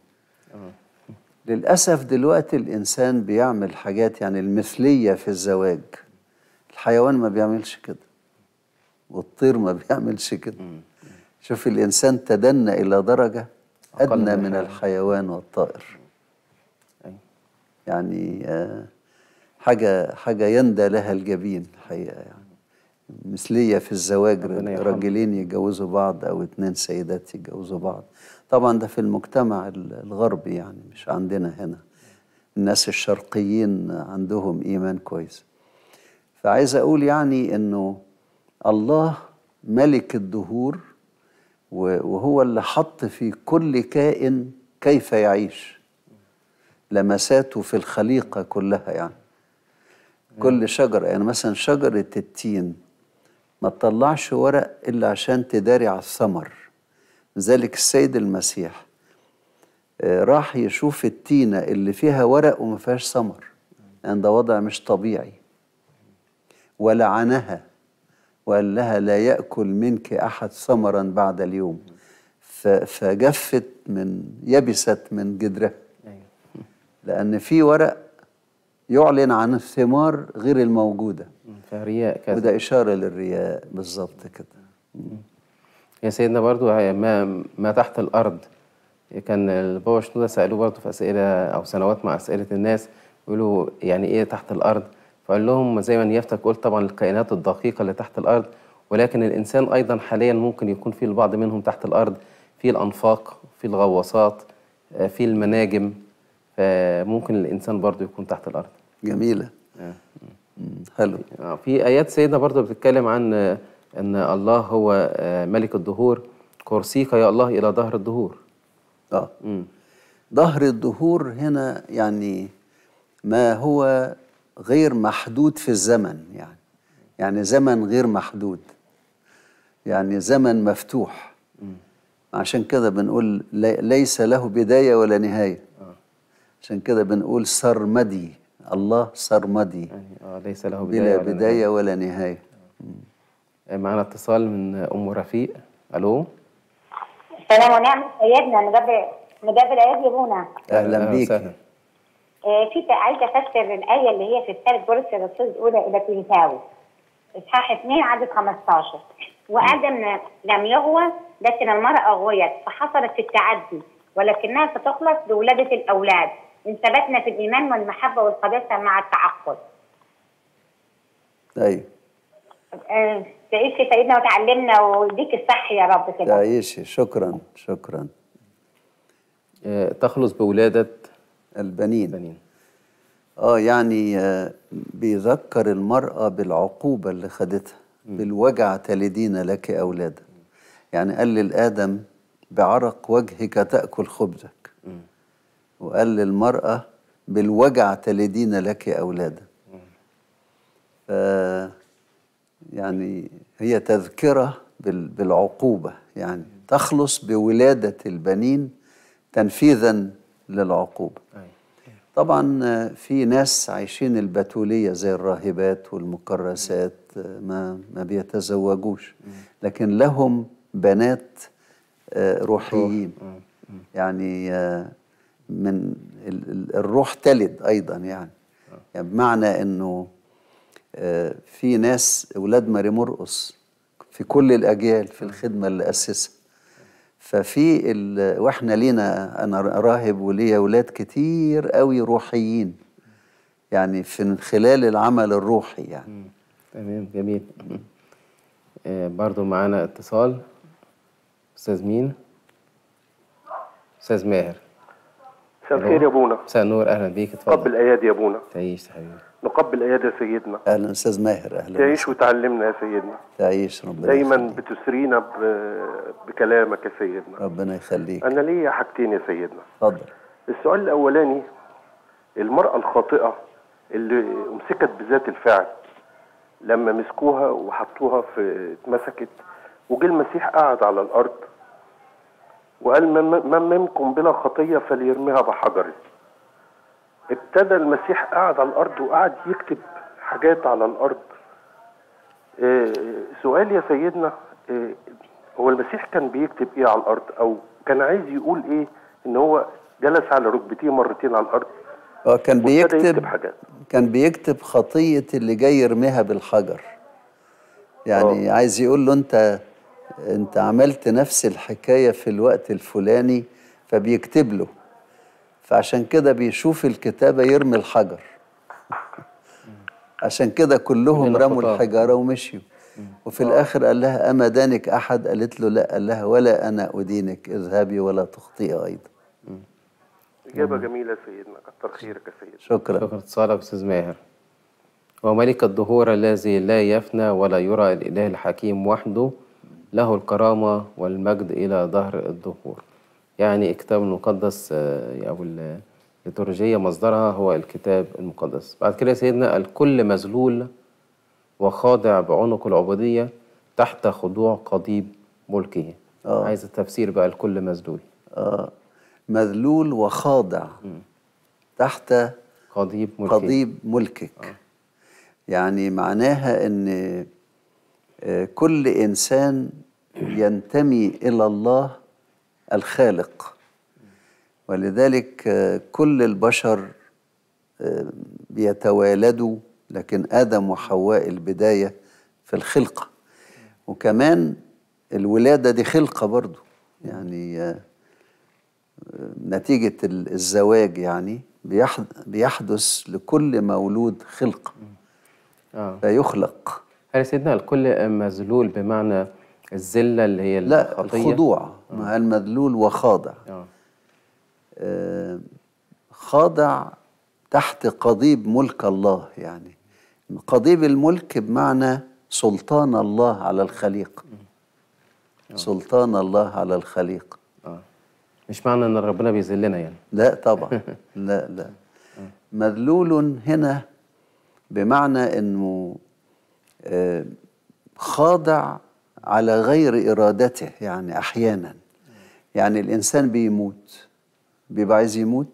للأسف دلوقتي الإنسان بيعمل حاجات يعني المثلية في الزواج الحيوان ما بيعملش كده والطير ما بيعملش كده شوف الإنسان تدنى إلى درجة أقل أدنى من من الحيوان. الحيوان والطائر أيوة. يعني آه، حاجة حاجة يندى لها الجبين الحقيقة يعني مثلية في الزواج ربنا يرحمه. راجلين يتجوزوا بعض أو اتنين سيدات يتجوزوا بعض طبعا ده في المجتمع ال- الغربي يعني مش عندنا هنا الناس الشرقيين عندهم إيمان كويس فعايز أقول يعني إنه الله ملك الدهور و- وهو اللي حط في كل كائن كيف يعيش لمساته في الخليقة كلها يعني كل شجرة يعني مثلا شجرة التين ما تطلعش ورق إلا عشان تداري على الثمر لذلك السيد المسيح آه، راح يشوف التينة اللي فيها ورق وما فيهاش ثمر لأن ده وضع مش طبيعي ولعنها وقال لها لا يأكل منك أحد ثمرا بعد اليوم ف- فجفت من يبست من جدرها أيوة. لأن في ورق يعلن عن الثمار غير الموجودة فرياء كذا وده إشارة للرياء بالظبط كده يا سيدنا برضو ما ما تحت الأرض كان البابا شنودة سألوه برضو في أسئلة أو سنوات مع أسئلة الناس يقولوا يعني إيه تحت الأرض فقال لهم زي ما نيافتك قلت طبعا الكائنات الدقيقة اللي تحت الأرض ولكن الإنسان أيضا حاليا ممكن يكون في البعض منهم تحت الأرض في الأنفاق في الغواصات آه، في المناجم فممكن الإنسان برضو يكون تحت الأرض جميلة مم، حلو آه، في آيات سيدنا برضو بتتكلم عن آه، أن الله هو آه، ملك الدهور كرسيك يا الله إلى ظهر الدهور آه. مم. ظهر الدهور هنا يعني ما هو غير محدود في الزمن يعني يعني زمن غير محدود يعني زمن مفتوح عشان كده بنقول لي- ليس له بداية ولا نهاية عشان كده بنقول سرمدي الله سرمدي يعني آه ليس له بلا بداية ولا بداية ولا نهاية نهاية. معنا اتصال من أم رفيق ألو سلام ونعم سيدنا نجاب نجاب العيد يبونا أهلا بيك وسهلا. آه في ت- عايزه افسر الايه اللي هي في رساله بولس الرسول الاولى الى تيموثاوس اصحاح 2 عدد 15 وادم لم يغوى لكن المراه غويت فحصلت في التعدي ولكنها ستخلص بولاده الاولاد ان ثبتنا في الايمان والمحبه والقداسه مع التعقل. أيوة آه تعيش يا سيدنا وتعلمنا ويديك الصح يا رب كده. تعيشي شكرا شكرا آه، تخلص بولادة البنين بنين اه يعني آه، بيذكر المرأة بالعقوبة اللي خدتها بالوجع تلدين لك أولادا يعني قال للآدم بعرق وجهك تأكل خبزك وقال للمرأة بالوجع تلدين لك أولادا ف يعني هي تذكرة بال- بالعقوبة يعني تخلص بولادة البنين تنفيذا للعقوبة أيوة. طبعا آه، في ناس عايشين البتولية زي الراهبات والمكرسات آه، ما ما بيتزوجوش لكن لهم بنات آه، روحيين يعني آه، من ال- ال- الروح تلد أيضا يعني, يعني بمعنى أنه آه، في ناس أولاد ماري مرقص في كل الأجيال في الخدمة اللي أسسها ففي ال... واحنا لينا انا راهب وليا اولاد كتير قوي روحيين يعني في من خلال العمل الروحي يعني تمام جميل آه برضو معانا اتصال استاذ مين استاذ ماهر مساء الخير يا ابونا مساء النور اهلا بيك اتفضل نقبل ايادي يا ابونا تعيش يا حبيبي نقبل ايادي يا سيدنا اهلا استاذ ماهر اهلا تعيش وتعلمنا يا سيدنا تعيش ربنا دايما يخليك. بتسرينا ب- بكلامك يا سيدنا ربنا يخليك انا ليا حاجتين يا سيدنا اتفضل السؤال الاولاني المراه الخاطئه اللي امسكت بذات الفعل لما مسكوها وحطوها في اتمسكت وجه المسيح قعد على الارض وقال من من منكم بلا خطيه فليرميها بحجر ابتدى المسيح قعد على الارض وقعد يكتب حاجات على الارض آه، سؤال يا سيدنا آه، هو المسيح كان بيكتب ايه على الارض او كان عايز يقول ايه ان هو جلس على ركبتيه مرتين على الارض هو كان وابتدى يكتب بيكتب حاجات كان بيكتب خطية اللي جاي يرميها بالحجر يعني آه. عايز يقول له انت انت عملت نفس الحكاية في الوقت الفلاني فبيكتب له فعشان كده بيشوف الكتابة يرمي الحجر عشان كده كلهم كلنا رموا خطاة. الحجارة ومشيوا وفي الآخر قال لها أما دانك أحد قالت له لا قال لها ولا أنا أدينك اذهبي ولا تخطئي أيضا اجابه جميله يا سيدنا كتر خيرك يا سيدنا شكرا شكرا اتصالك استاذ ماهر وملك الدهور الذي لا يفنى ولا يرى الاله الحكيم وحده له الكرامه والمجد الى ظهر الدهور يعني الكتاب المقدس آه، او ال- الليتورجيه مصدرها هو الكتاب المقدس بعد كده يا سيدنا الكل مذلول وخاضع بعنق العبوديه تحت خضوع قضيب ملكه آه. عايز التفسير بقى الكل مذلول آه مذلول وخاضع تحت قضيب ملكه قضيب ملكك يعني معناها ان آه، كل انسان ينتمي الى الله الخالق ولذلك آه، كل البشر آه، بيتوالدوا لكن ادم وحواء البدايه في الخلقه وكمان الولاده دي خلقه برضو يعني آه، نتيجة ال- الزواج يعني بيحد- بيحدث لكل مولود خلقة اه فيخلق هل يا سيدنا الكل مذلول بمعنى الذله اللي هي لا الخطيه الخضوع مع المذلول وخاضع اه آه، خاضع تحت قضيب ملك الله يعني قضيب الملك بمعنى سلطان الله على الخليق سلطان الله على الخليق اه مش معنى ان ربنا بيذلنا يعني لا طبعا لا لا مذلول هنا بمعنى انه آه، خاضع على غير ارادته يعني احيانا يعني الانسان بيموت بيبقى عايز يموت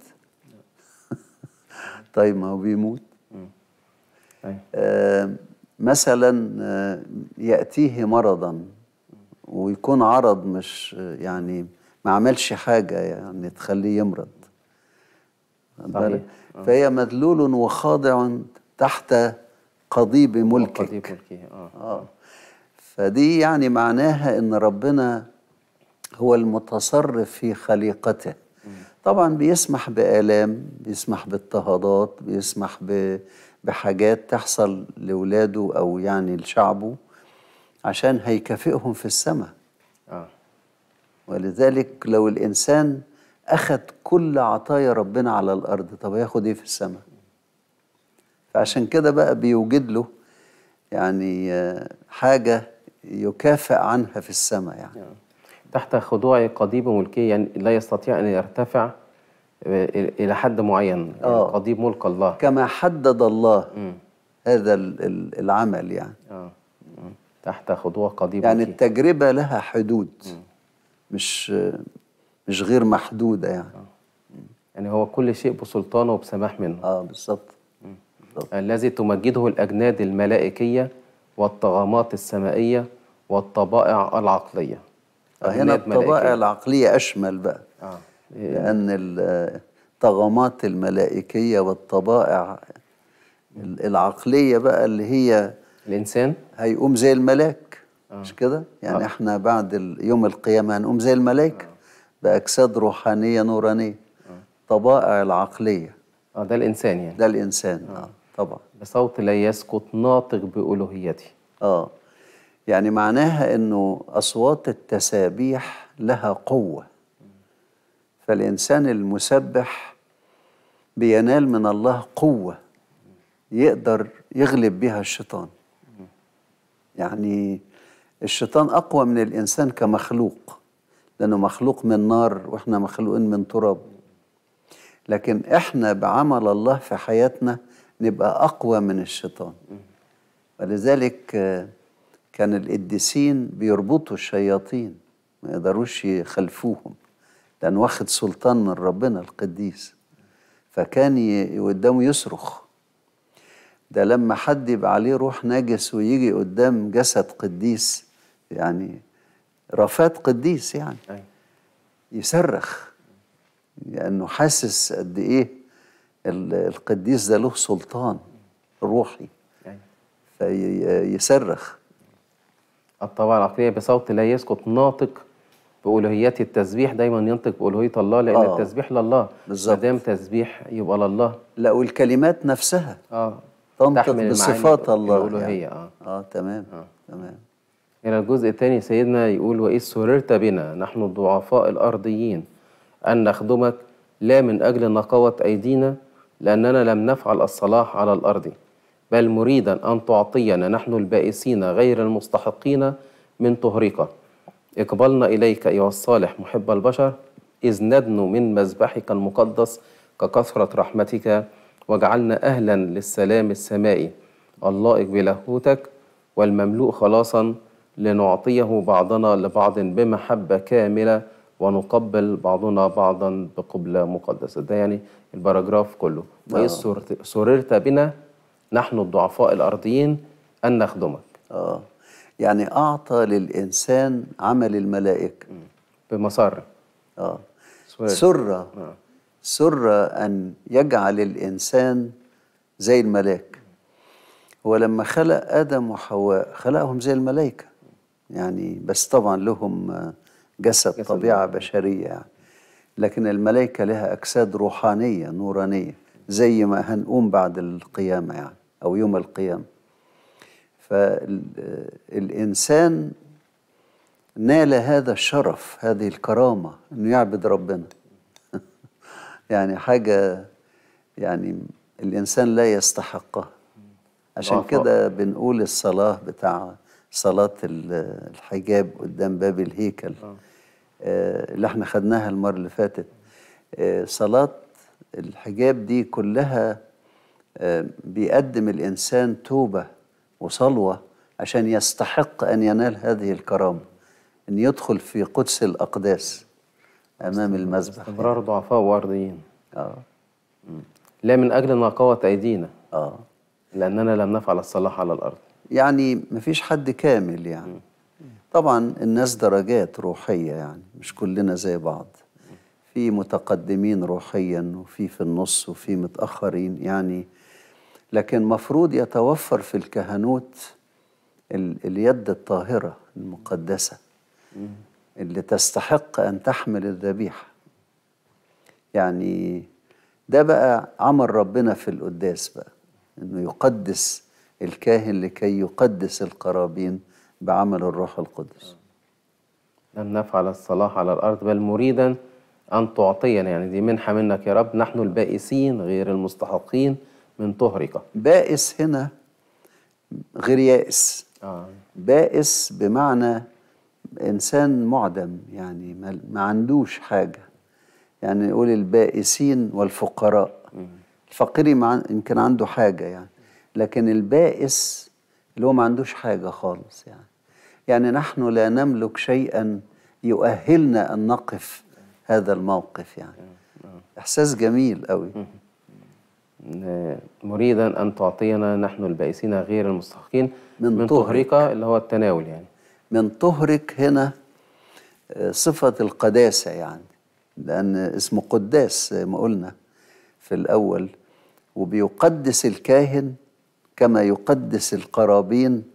طيب ما هو بيموت أيوة. آه، مثلا آه، يأتيه مرضا ويكون عرض مش آه، يعني ما عملش حاجة يعني تخليه يمرض صحيح. فهي مذلول وخاضع تحت قضيب ملكك قضيب ملكه اه آه. فدي يعني معناها ان ربنا هو المتصرف في خليقته طبعا بيسمح بآلام بيسمح باضطهادات بيسمح ب- بحاجات تحصل لولاده او يعني لشعبه عشان هيكافئهم في السماء اه ولذلك لو الانسان اخذ كل عطايا ربنا على الارض طب هياخد ايه في السماء فعشان كده بقى بيوجد له يعني آه، حاجه يكافئ عنها في السماء يعني تحت خضوع قضيب ملكه يعني لا يستطيع ان يرتفع آه، الى حد معين يعني آه. قضيب ملك الله كما حدد الله مم. هذا ال- ال- العمل يعني اه مم. تحت خضوع قضيب يعني ملكه التجربه لها حدود مش آه، مش غير محدوده يعني يعني هو كل شيء بسلطانه وبسماح منه اه بالظبط بالظبط. الذي تمجده الأجناد الملائكية والطغامات السمائية والطبائع العقلية آه، هنا أجناد الطبائع ملائكية. العقليه اشمل بقى آه. لأن الطغمات الملائكية والطبائع العقلية بقى اللي هي الإنسان هيقوم زي الملاك مش كده يعني احنا بعد ال- يوم القيامه هنقوم زي الملائكه باجساد روحانيه نورانيه طبائع العقليه اه ده الانسان يعني ده الانسان اه طبعا بصوت لا يسكت ناطق بالوهيته اه يعني معناها انه اصوات التسابيح لها قوه فالانسان المسبح بينال من الله قوه يقدر يغلب بها الشيطان يعني الشيطان اقوى من الانسان كمخلوق لانه مخلوق من نار واحنا مخلوقين من تراب لكن احنا بعمل الله في حياتنا نبقى اقوى من الشيطان ولذلك آه، كان القديسين بيربطوا الشياطين ما يقدروش يخلفوهم لأن واخد سلطان من ربنا القديس فكان ي- قدامه يصرخ ده لما حد يبقى عليه روح نجس ويجي قدام جسد قديس يعني رفات قديس يعني أيوة. يصرخ لأنه حاسس قد إيه ال- القديس ده له سلطان روحي أيوة. فيصرخ الطبيعة العقلية بصوت لا يسكت ناطق بألوهية التسبيح دايما ينطق بألوهية الله لأن آه. التسبيح لله بالظبط. ما دام تسبيح يبقى لله لا والكلمات نفسها اه تنطق تحمل المعاني بصفات الله الألوهية يعني. اه اه تمام تمام إلى الجزء الثاني سيدنا يقول وإذ سررت بنا نحن الضعفاء الأرضيين أن نخدمك لا من أجل نقاوة أيدينا لأننا لم نفعل الصلاح على الأرض بل مريدا أن تعطينا نحن البائسين غير المستحقين من طهرك اقبلنا إليك أيها الصالح محب البشر إذ ندنو من مذبحك المقدس ككثرة رحمتك واجعلنا أهلا للسلام السمائي اللائق بلاهوتك والمملوء خلاصا لنعطيه بعضنا لبعض بمحبة كاملة ونقبل بعضنا بعضا بقبلة مقدسة ده يعني الباراجراف كله وإذ سررت- سررت بنا نحن الضعفاء الأرضيين أن نخدمك اه يعني اعطى للانسان عمل الملائكه بمسار اه سرر. سر آه. سر ان يجعل الانسان زي الملاك هو لما خلق ادم وحواء خلقهم زي الملائكه يعني بس طبعا لهم آه، جسد جسد طبيعه بشريه يعني لكن الملائكه لها اجساد روحانيه نورانيه زي ما هنقوم بعد القيامه يعني او يوم القيامه فالإنسان نال هذا الشرف هذه الكرامة أنه يعبد ربنا يعني حاجة يعني الإنسان لا يستحقها عشان ضعفاء. كده بنقول الصلاة بتاع صلاة ال- الحجاب قدام باب الهيكل آه، اللي احنا خدناها المرة اللي فاتت آه، صلاة الحجاب دي كلها آه، بيقدم الإنسان توبة وصلوة عشان يستحق أن ينال هذه الكرامة أن يدخل في قدس الأقداس أمام المذبح استمرار ضعفاء وأرضيين آه. لا من أجل نقاوة أيدينا آه. لأننا لم نفعل الصلاح على الأرض يعني مفيش حد كامل يعني طبعا الناس درجات روحية يعني مش كلنا زي بعض في متقدمين روحيا وفي في النص وفي متأخرين يعني لكن مفروض يتوفر في الكهنوت ال- اليد الطاهرة المقدسة اللي تستحق أن تحمل الذبيحة يعني ده بقى عمل ربنا في القداس بقى انه يقدس الكاهن لكي يقدس القرابين بعمل الروح القدس لم نفعل الصلاح على الأرض بل مريدا أن تعطينا يعني دي منحة منك يا رب نحن البائسين غير المستحقين من طهرك بائس هنا غير يائس آه. بائس بمعنى انسان معدم يعني ما, ما عندوش حاجه يعني نقول البائسين والفقراء الفقير مع- يمكن عنده حاجه يعني لكن البائس اللي هو ما عندوش حاجه خالص يعني يعني نحن لا نملك شيئا يؤهلنا ان نقف هذا الموقف يعني احساس جميل قوي ن- مريدا أن تعطينا نحن البائسين غير المستحقين من من طهرك. طهرك اللي هو التناول يعني من طهرك هنا آه، صفة القداسة يعني لأن اسمه قداس زي ما قلنا في الأول وبيقدس الكاهن كما يقدس القرابين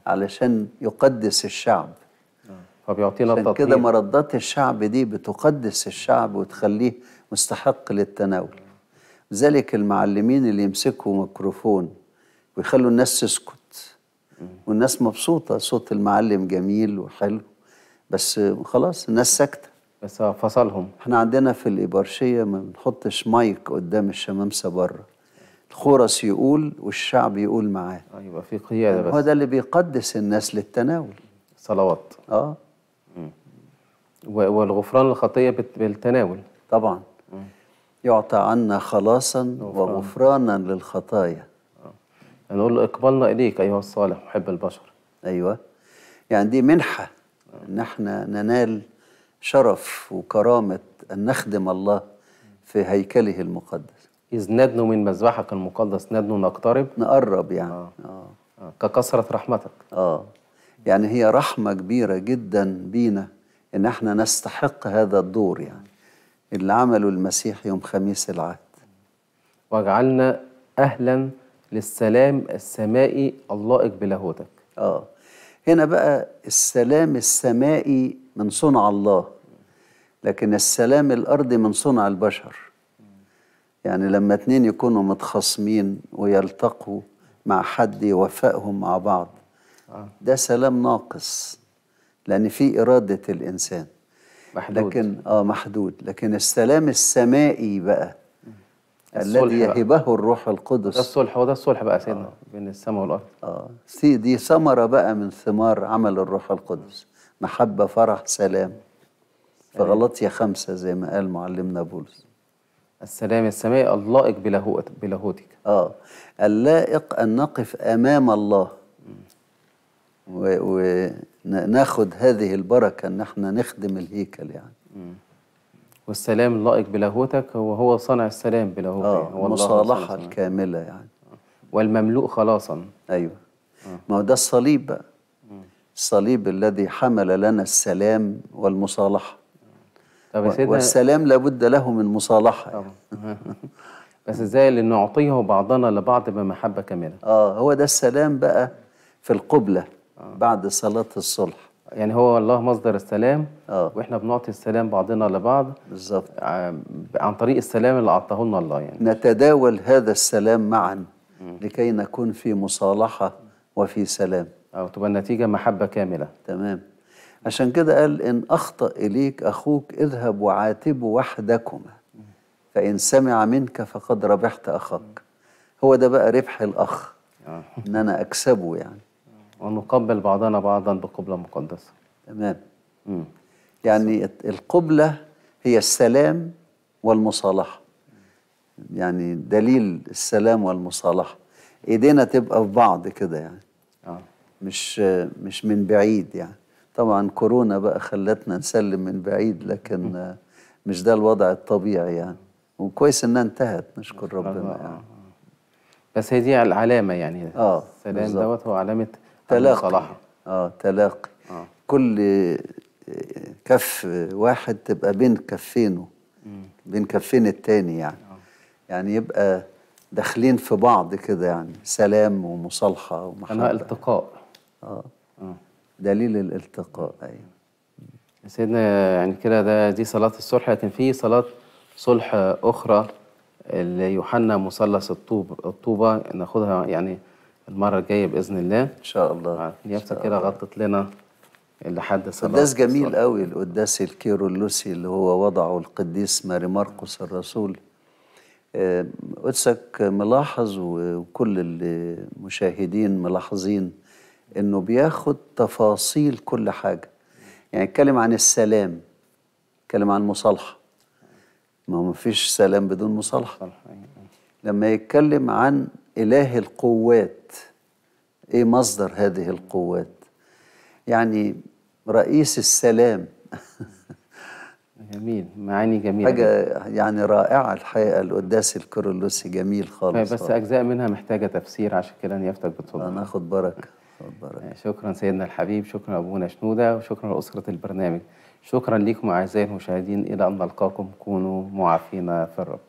علشان يقدس الشعب فبيعطينا عشان التطهير كده مردات الشعب دي بتقدس الشعب وتخليه مستحق للتناول لذلك المعلمين اللي يمسكوا ميكروفون ويخلوا الناس تسكت والناس مبسوطة صوت المعلم جميل وحلو بس خلاص الناس ساكتة بس فصلهم احنا عندنا في الإبرشية ما بنحطش مايك قدام الشمامسة بره الخورس يقول والشعب يقول معاه آه، يبقى في قيادة هو بس ده اللي بيقدس الناس للتناول صلوات اه و- والغفران الخطية بت- بالتناول طبعا يعطى عنا خلاصا وغفرانا للخطايا نقول له اقبلنا إليك أيها الصالح محب البشر ايوه يعني دي منحه ان احنا ننال شرف وكرامه ان نخدم الله في هيكله المقدس إذ ندنو من مذبحك المقدس ندنو نقترب نقرب يعني آه. اه آه، ككثرة رحمتك اه يعني هي رحمه كبيره جدا بينا ان احنا نستحق هذا الدور يعني اللي عمله المسيح يوم خميس العهد واجعلنا أهلا للسلام السمائي اللائق بلاهوتك اه هنا بقى السلام السمائي من صنع الله لكن السلام الارضي من صنع البشر يعني لما اتنين يكونوا متخاصمين ويلتقوا مع حد يوفقهم مع بعض ده سلام ناقص لان في اراده الانسان محدود لكن اه محدود لكن السلام السمائي بقى الصلح الذي بقى. يهبه الروح ده القدس الصلح هو ده الصلح بقى سيدنا بين السماء والأرض اه دي دي ثمرة بقى من ثمار عمل الروح القدس محبة فرح سلام فغلطية خمسة زي ما قال معلمنا بولس السلام السمائي اللائق بلاهوت بلاهوتك اه اللائق أن نقف أمام الله وناخد هذه البركة أن احنا نخدم الهيكل يعني والسلام اللائق بلاهوتك هو هو صانع السلام بلاهوتك اه يعني هو الله صانع المصالحة السلام. الكاملة يعني والمملوء خلاصا أيوه ما هو ده الصليب بقى الصليب الذي حمل لنا السلام والمصالحة طب يا سيدنا والسلام لابد له من مصالحة يعني. طبعا بس ازاي اللي نعطيه بعضنا لبعض بمحبة كاملة اه هو ده السلام بقى في القبلة بعد صلاة الصلح يعني هو الله مصدر السلام آه. واحنا بنعطي السلام بعضنا لبعض بالظبط ع- عن طريق السلام اللي اعطاه لنا الله يعني نتداول هذا السلام معا لكي نكون في مصالحة وفي سلام او تبقى النتيجة محبة كاملة تمام عشان كده قال إن أخطأ إليك أخوك اذهب وعاتبه وحدكما فإن سمع منك فقد ربحت أخاك هو ده بقى ربح الأخ آه. إن أنا أكسبه يعني ونقبل بعضنا بعضا بقبلة مقدسة تمام مم. يعني القبلة هي السلام والمصالحة يعني دليل السلام والمصالحة ايدينا تبقى في بعض كده يعني اه مش مش من بعيد يعني طبعا كورونا بقى خلتنا نسلم من بعيد لكن آه، مش ده الوضع الطبيعي يعني وكويس انها انتهت نشكر ربنا يعني بس هي دي العلامة يعني آه، السلام بالظبط. دوت هو علامة تلاقي المصالحة اه تلاقي آه. كل آه، كف واحد تبقى بين كفينه بين كفين التاني يعني يعني يبقى داخلين في بعض كده يعني سلام ومصالحة أنها ومحبة التقاء اه آه. دليل الالتقاء ايوه يا سيدنا يعني كده ده دي صلاة الصلح لكن في صلاة صلح أخرى اللي يوحنا مثلث الطوب الطوبة ناخدها يعني المرة الجاية بإذن الله ان شاء الله آه، نيافتك كده غطت لنا لحد صلاة قداس جميل الصلح. قوي القداس الكيرلسي اللي هو وضعه القديس ماري مرقس الرسول آه، قدسك ملاحظ وكل المشاهدين ملاحظين انه بياخد تفاصيل كل حاجه يعني يتكلم عن السلام يتكلم عن المصالحه ما هو مفيش سلام بدون مصالحه صلح، أيوة. لما يتكلم عن إله القوات إيه مصدر هذه القوات يعني رئيس السلام جميل معاني جميلة جداً. حاجة يعني رائعة الحقيقة القداس الكيرلسي جميل خالص بس أجزاء منها محتاجة تفسير عشان كده نيافتك بتفضل هناخد بركة خد بركة شكرا سيدنا الحبيب شكرا أبونا شنودة وشكرا لأسرة البرنامج شكرا لكم أعزائي المشاهدين إلى أن نلقاكم كونوا معافين في الرب